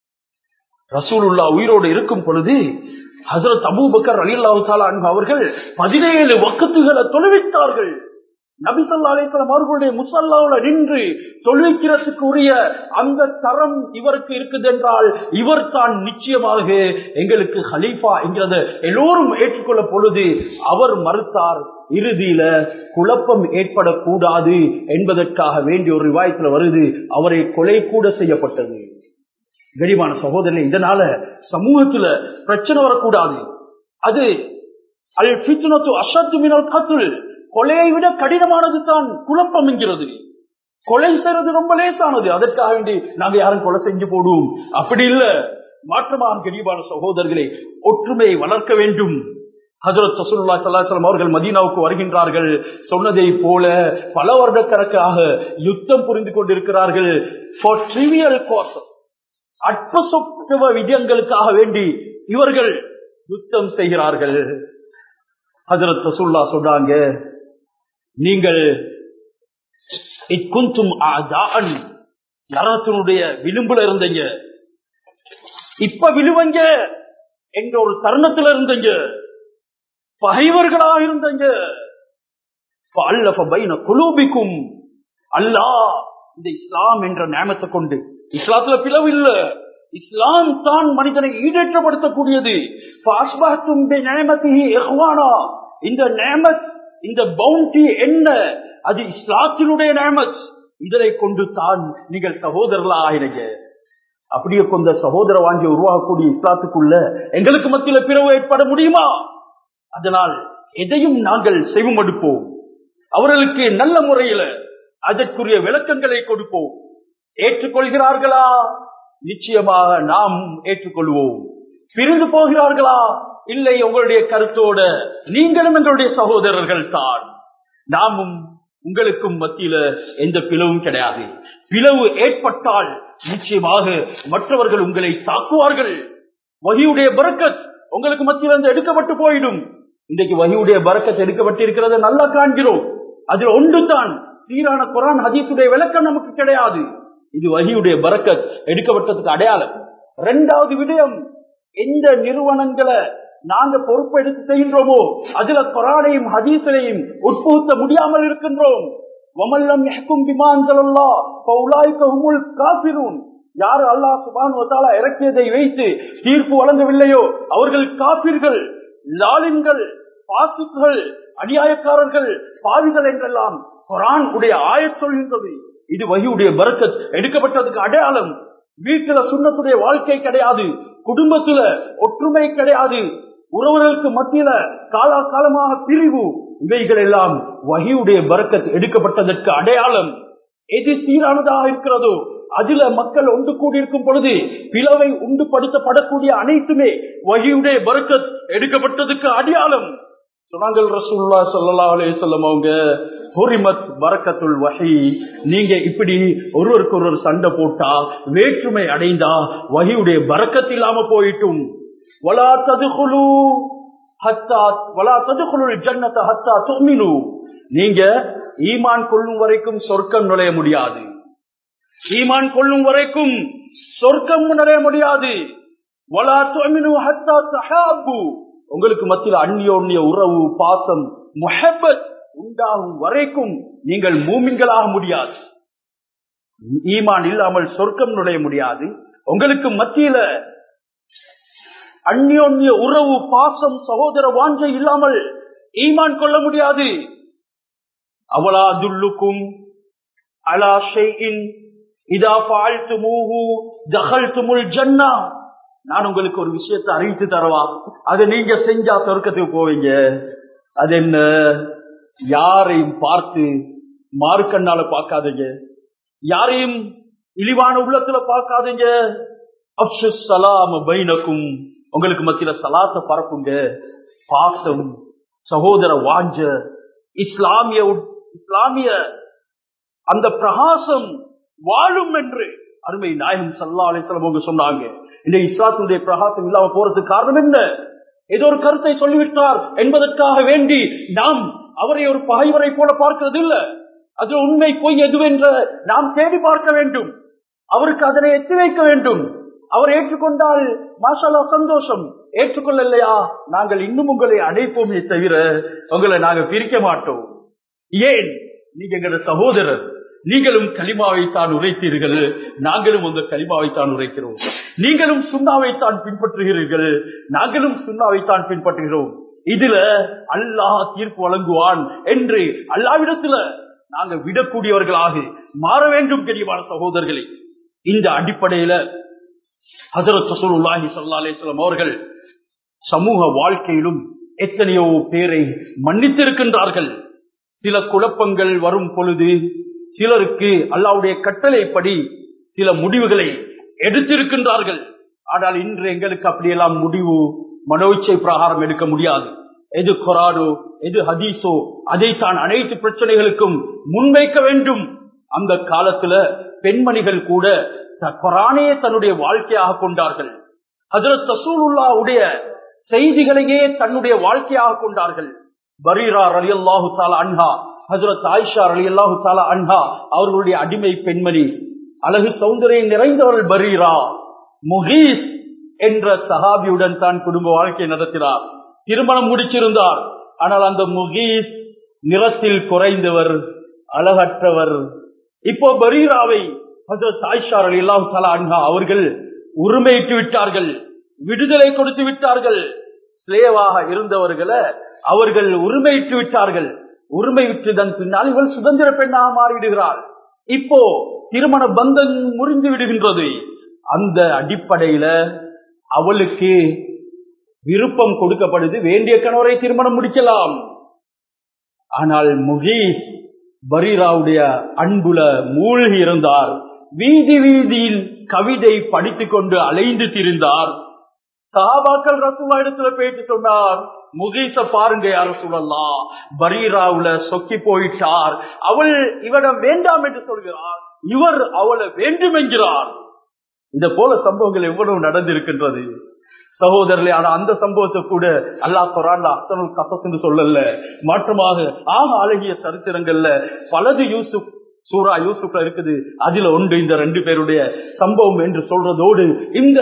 ரசூலுல்லா உயிரோடு இருக்கும் பொழுது ஹசரத் அபூபக்கர் அலில்லாஹு தாலா அவர்கள் பதினேழு வக்கத்துகளை தொழுவித்தார்கள் நபி ஸல்லல்லாஹு அலைஹி வஸல்லம் அவர்களுடைய முசல்லாவுல நின்று தொழுவிக்கிறதுக்கு உரிய அந்த தரம் இவருக்கு இருக்குது என்றால் இவர் தான் நிச்சயமாக எங்களுக்கு ஹலீஃபா என்கிறத எல்லோரும் ஏற்றுக்கொள்ள பொழுது அவர் மறுத்தார் இறுதியில குழப்பம் ஏற்படக்கூடாது என்பதற்காக வேண்டிய ஒரு விவாயத்துல வருது அவரை கொலை கூட செய்யப்பட்டது கரிமான சகோதரன் இதனால சமூகத்துல பிரச்சனை வரக்கூடாது அது அல் ஃபித்னத்து அஷத்து மினல் கத்துல் கொலையை விட கடினமானது தான் குழப்பம் என்கிறது கொலை செய்யறது ரொம்ப லேசானது அதற்காக வேண்டி நாங்க யாரும் கொலை செஞ்சு போடுவோம் அப்படி இல்ல மாற்றமான கரிபான சகோதரர்களை ஒற்றுமையை வளர்க்க வேண்டும் ஹசரத் ரசூலுல்லாஹி ஸல்லல்லாஹு அலைஹி வஸல்லம் அவர்கள் மதீனாவுக்கு வருகின்றார்கள் சொன்னதை போல பல வருட கணக்காக யுத்தம் புரிந்து கொண்டிருக்கிறார்கள் ஃபார் ட்ரிவியல் காஸ் அற்ப சொற்ப விஜயங்களுக்காக வேண்டி இவர்கள் யுத்தம் செய்கிறார்கள் ஹசரத் ரசூல்லா சொல்றாங்க நீங்கள் இக்குந்தும் ஆதான் நரகத்தினுடைய விளிம்புல இருந்தீங்க இப்ப விழுவங்க என்ற ஒரு தருணத்துல இருந்தீங்க பகைவர்களா இருந்தீங்க குலூபிக்கும் அல்லாஹ் இந்த இஸ்லாம் என்ற நேமத்தை கொண்டு இஸ்லாத்துல பிளவு இல்ல இஸ்லாம் தான் மனிதனை ஈடேற்றப்படுத்தக்கூடியது ஃபாஸ்பஹ்தும் பிநிஅமதிஹி இஹ்வானா. இந்த நேமத் இந்த பவுண்டி என்ன அது இஸ்லாத்தினுடைய நேமத் இதனை கொண்டு தான் நீங்கள் சகோதரர்களா ஆயினீங்க அப்படியே கொண்ட சகோதர வாங்கி உருவாகக்கூடிய இஸ்லாத்துக்குள்ள எங்களுக்கு மத்தியில பிறவு ஏற்பட முடியுமா அதனால் எதையும் நாங்கள் செய்வமடுப்போம் அவர்களுக்கு நல்ல முறையில அதற்குரிய விளக்கங்களை கொடுப்போம் ஏற்றுக்கொள்கிறார்களா நிச்சயமாக நாம் ஏற்றுக்கொள்வோம் பிரிந்து போகிறார்களா இல்லை உங்களுடைய கருத்தோட நீங்களும் எங்களுடைய சகோதரர்கள் தான் நாமும் உங்களுக்கும் மத்தியில எந்த பிளவும் கிடையாது பிளவு ஏற்பட்டால் நிச்சயமாக மற்றவர்கள் உங்களை தாக்குவார்கள் வகியுடைய பரக்கத் உங்களுக்கு மத்தியில் இருந்து எடுக்கப்பட்டு போயிடும் இன்றைக்கு வகியுடைய பரக்கத் எடுக்கப்பட்டிருக்கிறத நல்லா காண்கிறோம் அதில் ஒன்று தான் சீரான குரான் ஹதீஸுடைய விளக்கம் நமக்கு கிடையாது இது வகியுடைய பரக்கத் எடுக்கப்பட்டதுக்கு அடையாளம் இரண்டாவது விடயம் எந்த நிறுவனங்களை நாங்க பொறுப்பெடுத்து செய்கின்றோமோ அதுல குரானையும் ஹதீஸையும் உட்புகுத்த முடியாமல் இருக்கின்றோம் வமல்லம் யஹ்கும் பிமா அன்ஸலல்லாஹ் ஃபௌலாயிக ஹுமுல் காஃபிரூன் யார் அல்லாஹ் சுப்ஹானஹு வ தஆலா இறக்கியதை வைத்து தீர்ப்பு வழங்கவில்லையோ அவர்கள் காபிர்கள் லாலின்கள் பாசிக்குகள் அநியாயக்காரர்கள் பாவிகள் என்றெல்லாம் குரான் உடைய ஆயத் சொல்கின்றது இது வகியுடைய பரக்கத் எடுக்கப்பட்டதுக்கு அடையாளம் வீட்டுல சுண்ணத்துடைய வாழ்க்கை கிடையாது குடும்பத்துல ஒற்றுமை கிடையாது உறவுகளுக்கு மத்தியில காலா காலமாக பிரிவு இவைகள் எல்லாம் வகியுடைய பரக்கத் எடுக்கப்பட்டதற்கு அடையாளம் எது சீரானதாக இருக்கிறதோ அதுல மக்கள் ஒன்று கூடியிருக்கும் பொழுது பிளவை உண்டு படுத்தப்படக்கூடிய அனைத்துமே வகியுடைய பரக்கத் எடுக்கப்பட்டதுக்கு அடையாளம் சொன்னாங்கள் ரசூல்லா ஸல்லல்லாஹு அலைஹி வஸல்லம் அவங்க ஹுரிமத் பரக்கத்துல் வஹி நீங்க இப்படி ஒருவருக்கு ஒருவர் சண்டை போட்டா வேற்றுமை அடைந்தா வஹியுடைய பரக்கத் இல்லாம போயிட்டும் வலா ததுகுலு ஹத்தா வலா ததுகுலுல் ஜன்னத ஹத்தா துமினு நீங்க ஈமான் கொள்ளும் வரைக்கும் சொர்க்கம் நுழைய முடியாது ஈமான் கொள்ளும் வரைக்கும் சொர்க்கம் நுழைய முடியாது வலா துமினு ஹத்தா தஹாபு உங்களுக்கு மத்தியில் அந்நியோன்னிய உறவு பாசம் முஹப்பத் உண்டாகும் வரைக்கும் நீங்கள் மூமின்களாக முடியாது ஈமான் இல்லாமல் சொர்க்கம் நுழைய முடியாது உங்களுக்கு மத்தியில அந்யோன்ய உறவு பாசம் சகோதர வாஞ்சை இல்லாமல் ஈமான் கொள்ள முடியாது அவளா துல்லுக்கும் அலா ஷைஇன் இதா ஃபால்துமூஹு தகல்துமுல் ஜன்னா நான் உங்களுக்கு ஒரு விஷயத்தை அறிவித்து தரவா அதை நீங்க செஞ்சா சொர்க்கத்துக்கு போவீங்க அது என்ன யாரையும் பார்த்து மாறுக்கண்ணால பார்க்காதீங்க யாரையும் இழிவான உள்ளத்துல பார்க்காதீங்க அப்சு சலாம் பைனக்கும் உங்களுக்கு மத்தியில சலாத்தை பரப்புங்க பாசம் சகோதர வாஞ்ச இஸ்லாமிய உட்- இஸ்லாமிய அந்த பிரகாசம் வாழும் என்று அருமை நாயகம் சல்லா அலிஸ்லாம் அவங்க சொன்னாங்க இந்த இஸ்லாத்துடைய பிரகாசம் இல்லாம போறதுக்கு காரணம் என்ன ஏதோ ஒரு கருத்தை சொல்லிவிட்டார் என்பதற்காக வேண்டி நாம் அவரை ஒரு பகைவரை போல பார்க்கிறது இல்ல அது உண்மை பொய் எதுவென்ற நாம் தேடி பார்க்க வேண்டும் அவருக்கு அதனை எத்தி வைக்க வேண்டும் அவர் ஏற்றுக்கொண்டால் மாஷாலா சந்தோஷம் ஏற்றுக்கொள்ளலையா நாங்கள் இன்னும் உங்களை அடைப்போமே தவிர உங்களை நாங்க பிரிக்க மாட்டோம் ஏன் நீங்க எங்களோட சகோதரர் நீங்களும் களிமாவைத்தான் உரைத்தீர்கள் நாங்களும் அந்த களிமாவைத்தான் உரைக்கிறோம் நீங்களும் சுண்ணாவைத்தான் பின்பற்றுகிறீர்கள் நாங்களும் சுண்ணாவைத்தான் பின்பற்றுகிறோம் இதுல அல்லாஹ் தீர்ப்பு வழங்குவான் என்று அல்லாவிடத்துல நாங்க விடக்கூடியவர்களாக மாற வேண்டும் தெரியவான சகோதரர்களே இந்த அடிப்படையில ஹசரத் ரசூலுல்லாஹி ஸல்லல்லாஹு அலைஹி வஸல்லம் அவர்கள் சமூக வாழ்க்கையிலும் எத்தனையோ பேரை மன்னித்திருக்கின்றார்கள் சில குழப்பங்கள் வரும் பொழுது சிலருக்கு அல்லாவுடைய கட்டளைப்படி சில முடிவுகளை எடுத்திருக்கின்றார்கள் ஆனால் இன்று எங்களுக்கு அப்படியெல்லாம் முடிவு மனோச்சை பிரகாரம் எடுக்க முடியாது எது கொரானோ எது ஹதீஸோ அதைத்தான் அனைத்து பிரச்சனைகளுக்கும் முன்வைக்க வேண்டும் அந்த காலத்துல பெண்மணிகள் கூட த- குரானையே தன்னுடைய வாழ்க்கையாக கொண்டார்கள் ஹஜரத் ரசூலுல்லாவுடைய செய்திகளையே தன்னுடைய வாழ்க்கையாக கொண்டார்கள் பரீரா ரலி அல்லாஹு தாலா அன்ஹா ஹஜரத் ஆயிஷா ரலி அல்லாஹு தாலா அன்ஹா அவர்களுடைய அடிமை பெண்மணி அழகு சௌந்தரியம் நிறைந்தவர்கள் பரீரா முகீஸ் என்ற சஹாபியுடன் தான் குடும்ப வாழ்க்கை நடத்தினார் திருமணம் முடிச்சிருந்தார் ஆனால் அந்த முகீஸ் நிறத்தில் குறைந்தவர் அழகற்றவர் இப்போ பரீராவை ஹஜரத் ஆயிஷா ரலி அல்லாஹு தாலா அன்ஹா அவர்கள் உரிமையிட்டு விட்டார்கள் விடுதலை கொடுத்து விட்டார்கள் ஸ்லேவாக இருந்தவர்களை அவர்கள் உரிமையிட்டு விட்டார்கள் உரிமை விட்டதன் பின்னால் இவள் சுதந்திர பெண்ணாக மாறிவிடுகிறாள் இப்போ திருமண பந்தம் முறிந்து விடுகின்றது அந்த அடிப்படையில அவளுக்கு விருப்பம் கொடுக்கப்படுது வேண்டிய கணவரை திருமணம் முடிக்கலாம் ஆனால் முகீஸ் பரீராவுடைய அன்புல மூழ்கி இருந்தார் வீதி வீதியில் கவிதை படித்துக் கொண்டு அலைந்து திரிந்தார் சஹாபாக்கள் ரசூலா இடத்துல போயிட்டு சொன்னார் முகீச பாருங்க யார சொல்லலாம் பரீராவுல சொக்கி போயிட்டார் அவள் இவடம் வேண்டாம் என்று சொல்கிறார் இவர் அவளை வேண்டும் என்கிறார் இந்த போல சம்பவங்கள் எவ்வளவு நடந்திருக்கின்றது சகோதரர்களே ஆனா அந்த சம்பவத்தை கூட அல்லாஹ் குரான்ல அத்தனுள் கசத்துன்னு சொல்லல மாற்றமாக ஆக அழகிய சரித்திரங்கள்ல பலது யூசுப் சூரா யூசுப்ல இருக்குது அதுல ஒன்று இந்த ரெண்டு பேருடைய சம்பவம் என்று சொல்றதோடு இந்த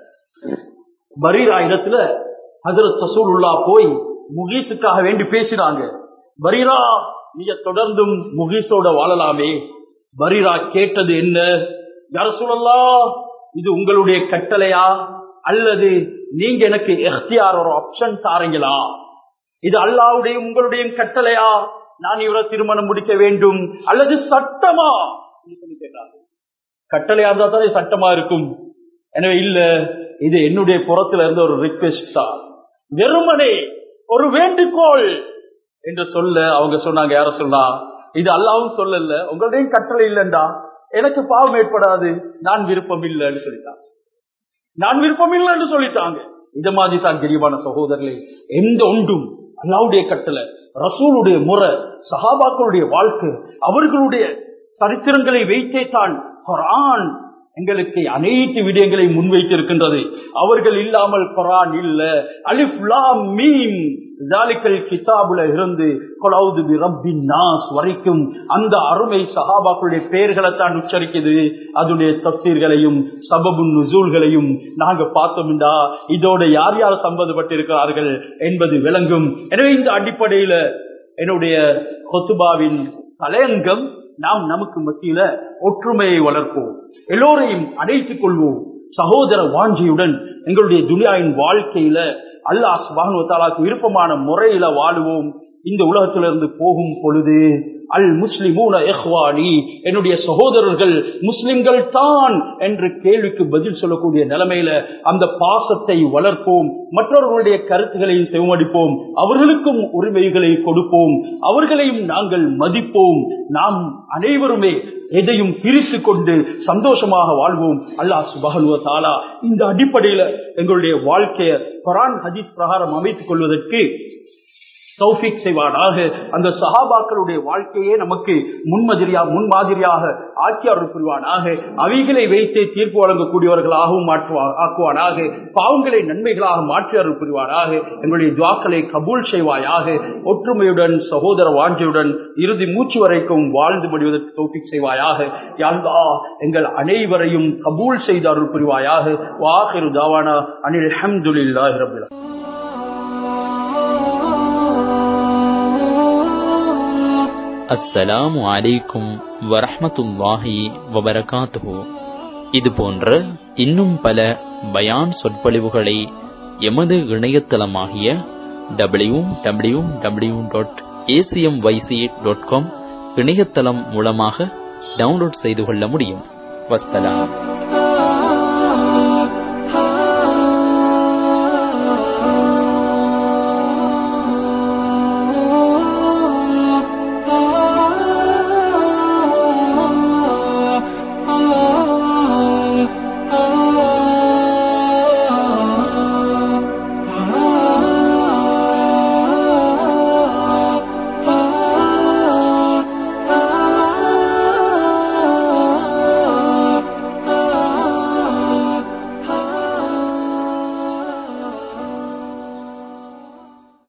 பரீரா இடத்துல ஹசரத் சசூலுல்லா போய் முகீஸுக்காக வேண்டி பேசினாங்க பரீரா நீங்க தொடர்ந்தும் முகீஸோட வாழலாமே பரீரா கேட்டது என்ன யார சொல்லலாம் இது உங்களுடைய கட்டளையா அல்லது நீங்க எனக்கு எஃப்டிஆர் ஒரு ஆப்ஷன் தாரீங்களா இது அல்லாவுடைய உங்களுடைய கட்டளையா நான் இவரை திருமணம் முடிக்க வேண்டும் அல்லது சட்டமா கேட்டாங்க கட்டளையா இருந்தா தான் இது சட்டமா இருக்கும் எனவே இல்ல இது என்னுடைய புறத்துல இருந்த ஒரு ரிக்வெஸ்ட் தான் வெறுமனே ஒரு வேண்டுகோள் என்று சொல்ல அவங்க சொன்னாங்க யார சொன்னா இது அல்லாவும் சொல்லல உங்களுடைய கட்டளை இல்லைண்டா எனக்கு பாவம் ஏற்படாது நான் விருப்பம் இல்லைன்னு சொல்லிட்டாங்க நான் விருப்பம் இல்லைன்னு சொல்லிட்டாங்க இந்த மாதிரி தான் தெரியவான சகோதரர்களே எந்த ஒன்றும் அல்லாவுடைய கட்டளை ரசூலுடைய முறை சஹாபாக்களுடைய வாழ்க்கை அவர்களுடைய சரித்திரங்களை வைத்தே தான் குரான் எங்களுக்கு அனைத்து விடயங்களை முன்வைத்திருக்கின்றது அவர்கள் இல்லாமல் குரான் இல்ல அலிஃப் லாம் மீம் ஜாலிக்கல் கிதாபுல இருந்து கொலவுது பி ரப்பின் நாஸ் வரைக்கும் அந்த அருமை சஹாபாக்களுடைய பெயர்களை தான் உச்சரிக்குது அதனுடைய தப்சீர்களையும் சபபு நுசூல்களையும் நாங்க பார்த்தோம்டா இதோட யார் யார் சம்பந்தப்பட்டிருக்கிறார்கள் என்பது விளங்கும் எனவே இந்த அடிப்படையில என்னுடைய கொத்துபாவின் தலையங்கம் நாம் நமக்கு மத்தியில ஒற்றுமையை வளர்ப்போம் எல்லோரையும் அடைத்துக் கொள்வோம் சகோதர வாஞ்சியுடன் எங்களுடைய துனியாவின் வாழ்க்கையில அல்லாஹ் சுபானுவத்தாலாக்கு விருப்பமான முறையில வாழுவோம் இந்த உலகத்திலிருந்து போகும் பொழுது அல் முஸ்லிமூன எஹ்வானி என்னுடைய சகோதரர்கள் முஸ்லிம்கள் தான் என்று கேள்விக்கு பதில் சொல்லக்கூடிய நிலைமையில அந்த பாசத்தை வளர்ப்போம் மற்றவர்களுடைய கருத்துக்களையும் செவமடிப்போம் அவர்களுக்கும் உரிமைகளை கொடுப்போம் அவர்களையும் நாங்கள் மதிப்போம் நாம் அனைவருமே எதையும் பிரித்து கொண்டு சந்தோஷமாக வாழ்வோம் அல்லாஹ் சுபஹனுவ தாலா இந்த அடிப்படையில எங்களுடைய வாழ்க்கையை குரான் ஹதீஸ் பிரகாரம் அமைத்துக் கொள்வதற்கு தௌஃபிக் செய்வானாக அந்த சஹாபாக்களுடைய வாழ்க்கையே நமக்கு முன்மதிரியா முன்மாதிரியாக ஆக்கியார் புரிவானாக அவைகளை வைத்தே தீர்ப்பு வழங்கக்கூடியவர்களாகவும் மாற்றுவார் ஆக்குவானாக பாவங்களை நன்மைகளாக மாற்றியார் புரிவானாக எங்களுடைய துவாக்களை கபூல் செய்வாயாக ஒற்றுமையுடன் சகோதர வாஞ்சியுடன் இறுதி மூச்சு வரைக்கும் வாழ்ந்து முடிவதற்கு தௌஃபிக் செய்வாயாக யாழ்தா எங்கள் அனைவரையும் கபூல் செய்து அருள் புரிவாயாக வாஹிரு தாவானா அனில் அஹமதுல்லாஹி ரபில் அஸ்ஸலாமு அலைக்கும் வரஹ்மத்துல்லாஹி வபரகாத்துஹு இது போன்ற இன்னும் பல பயான் சொற்பொழிவுகளை எமது இணையதளமாகிய W W W dot ACM YC dot com இணையதளம் மூலமாக டவுன்லோட் செய்து கொள்ள முடியும் வஸ்ஸலாம்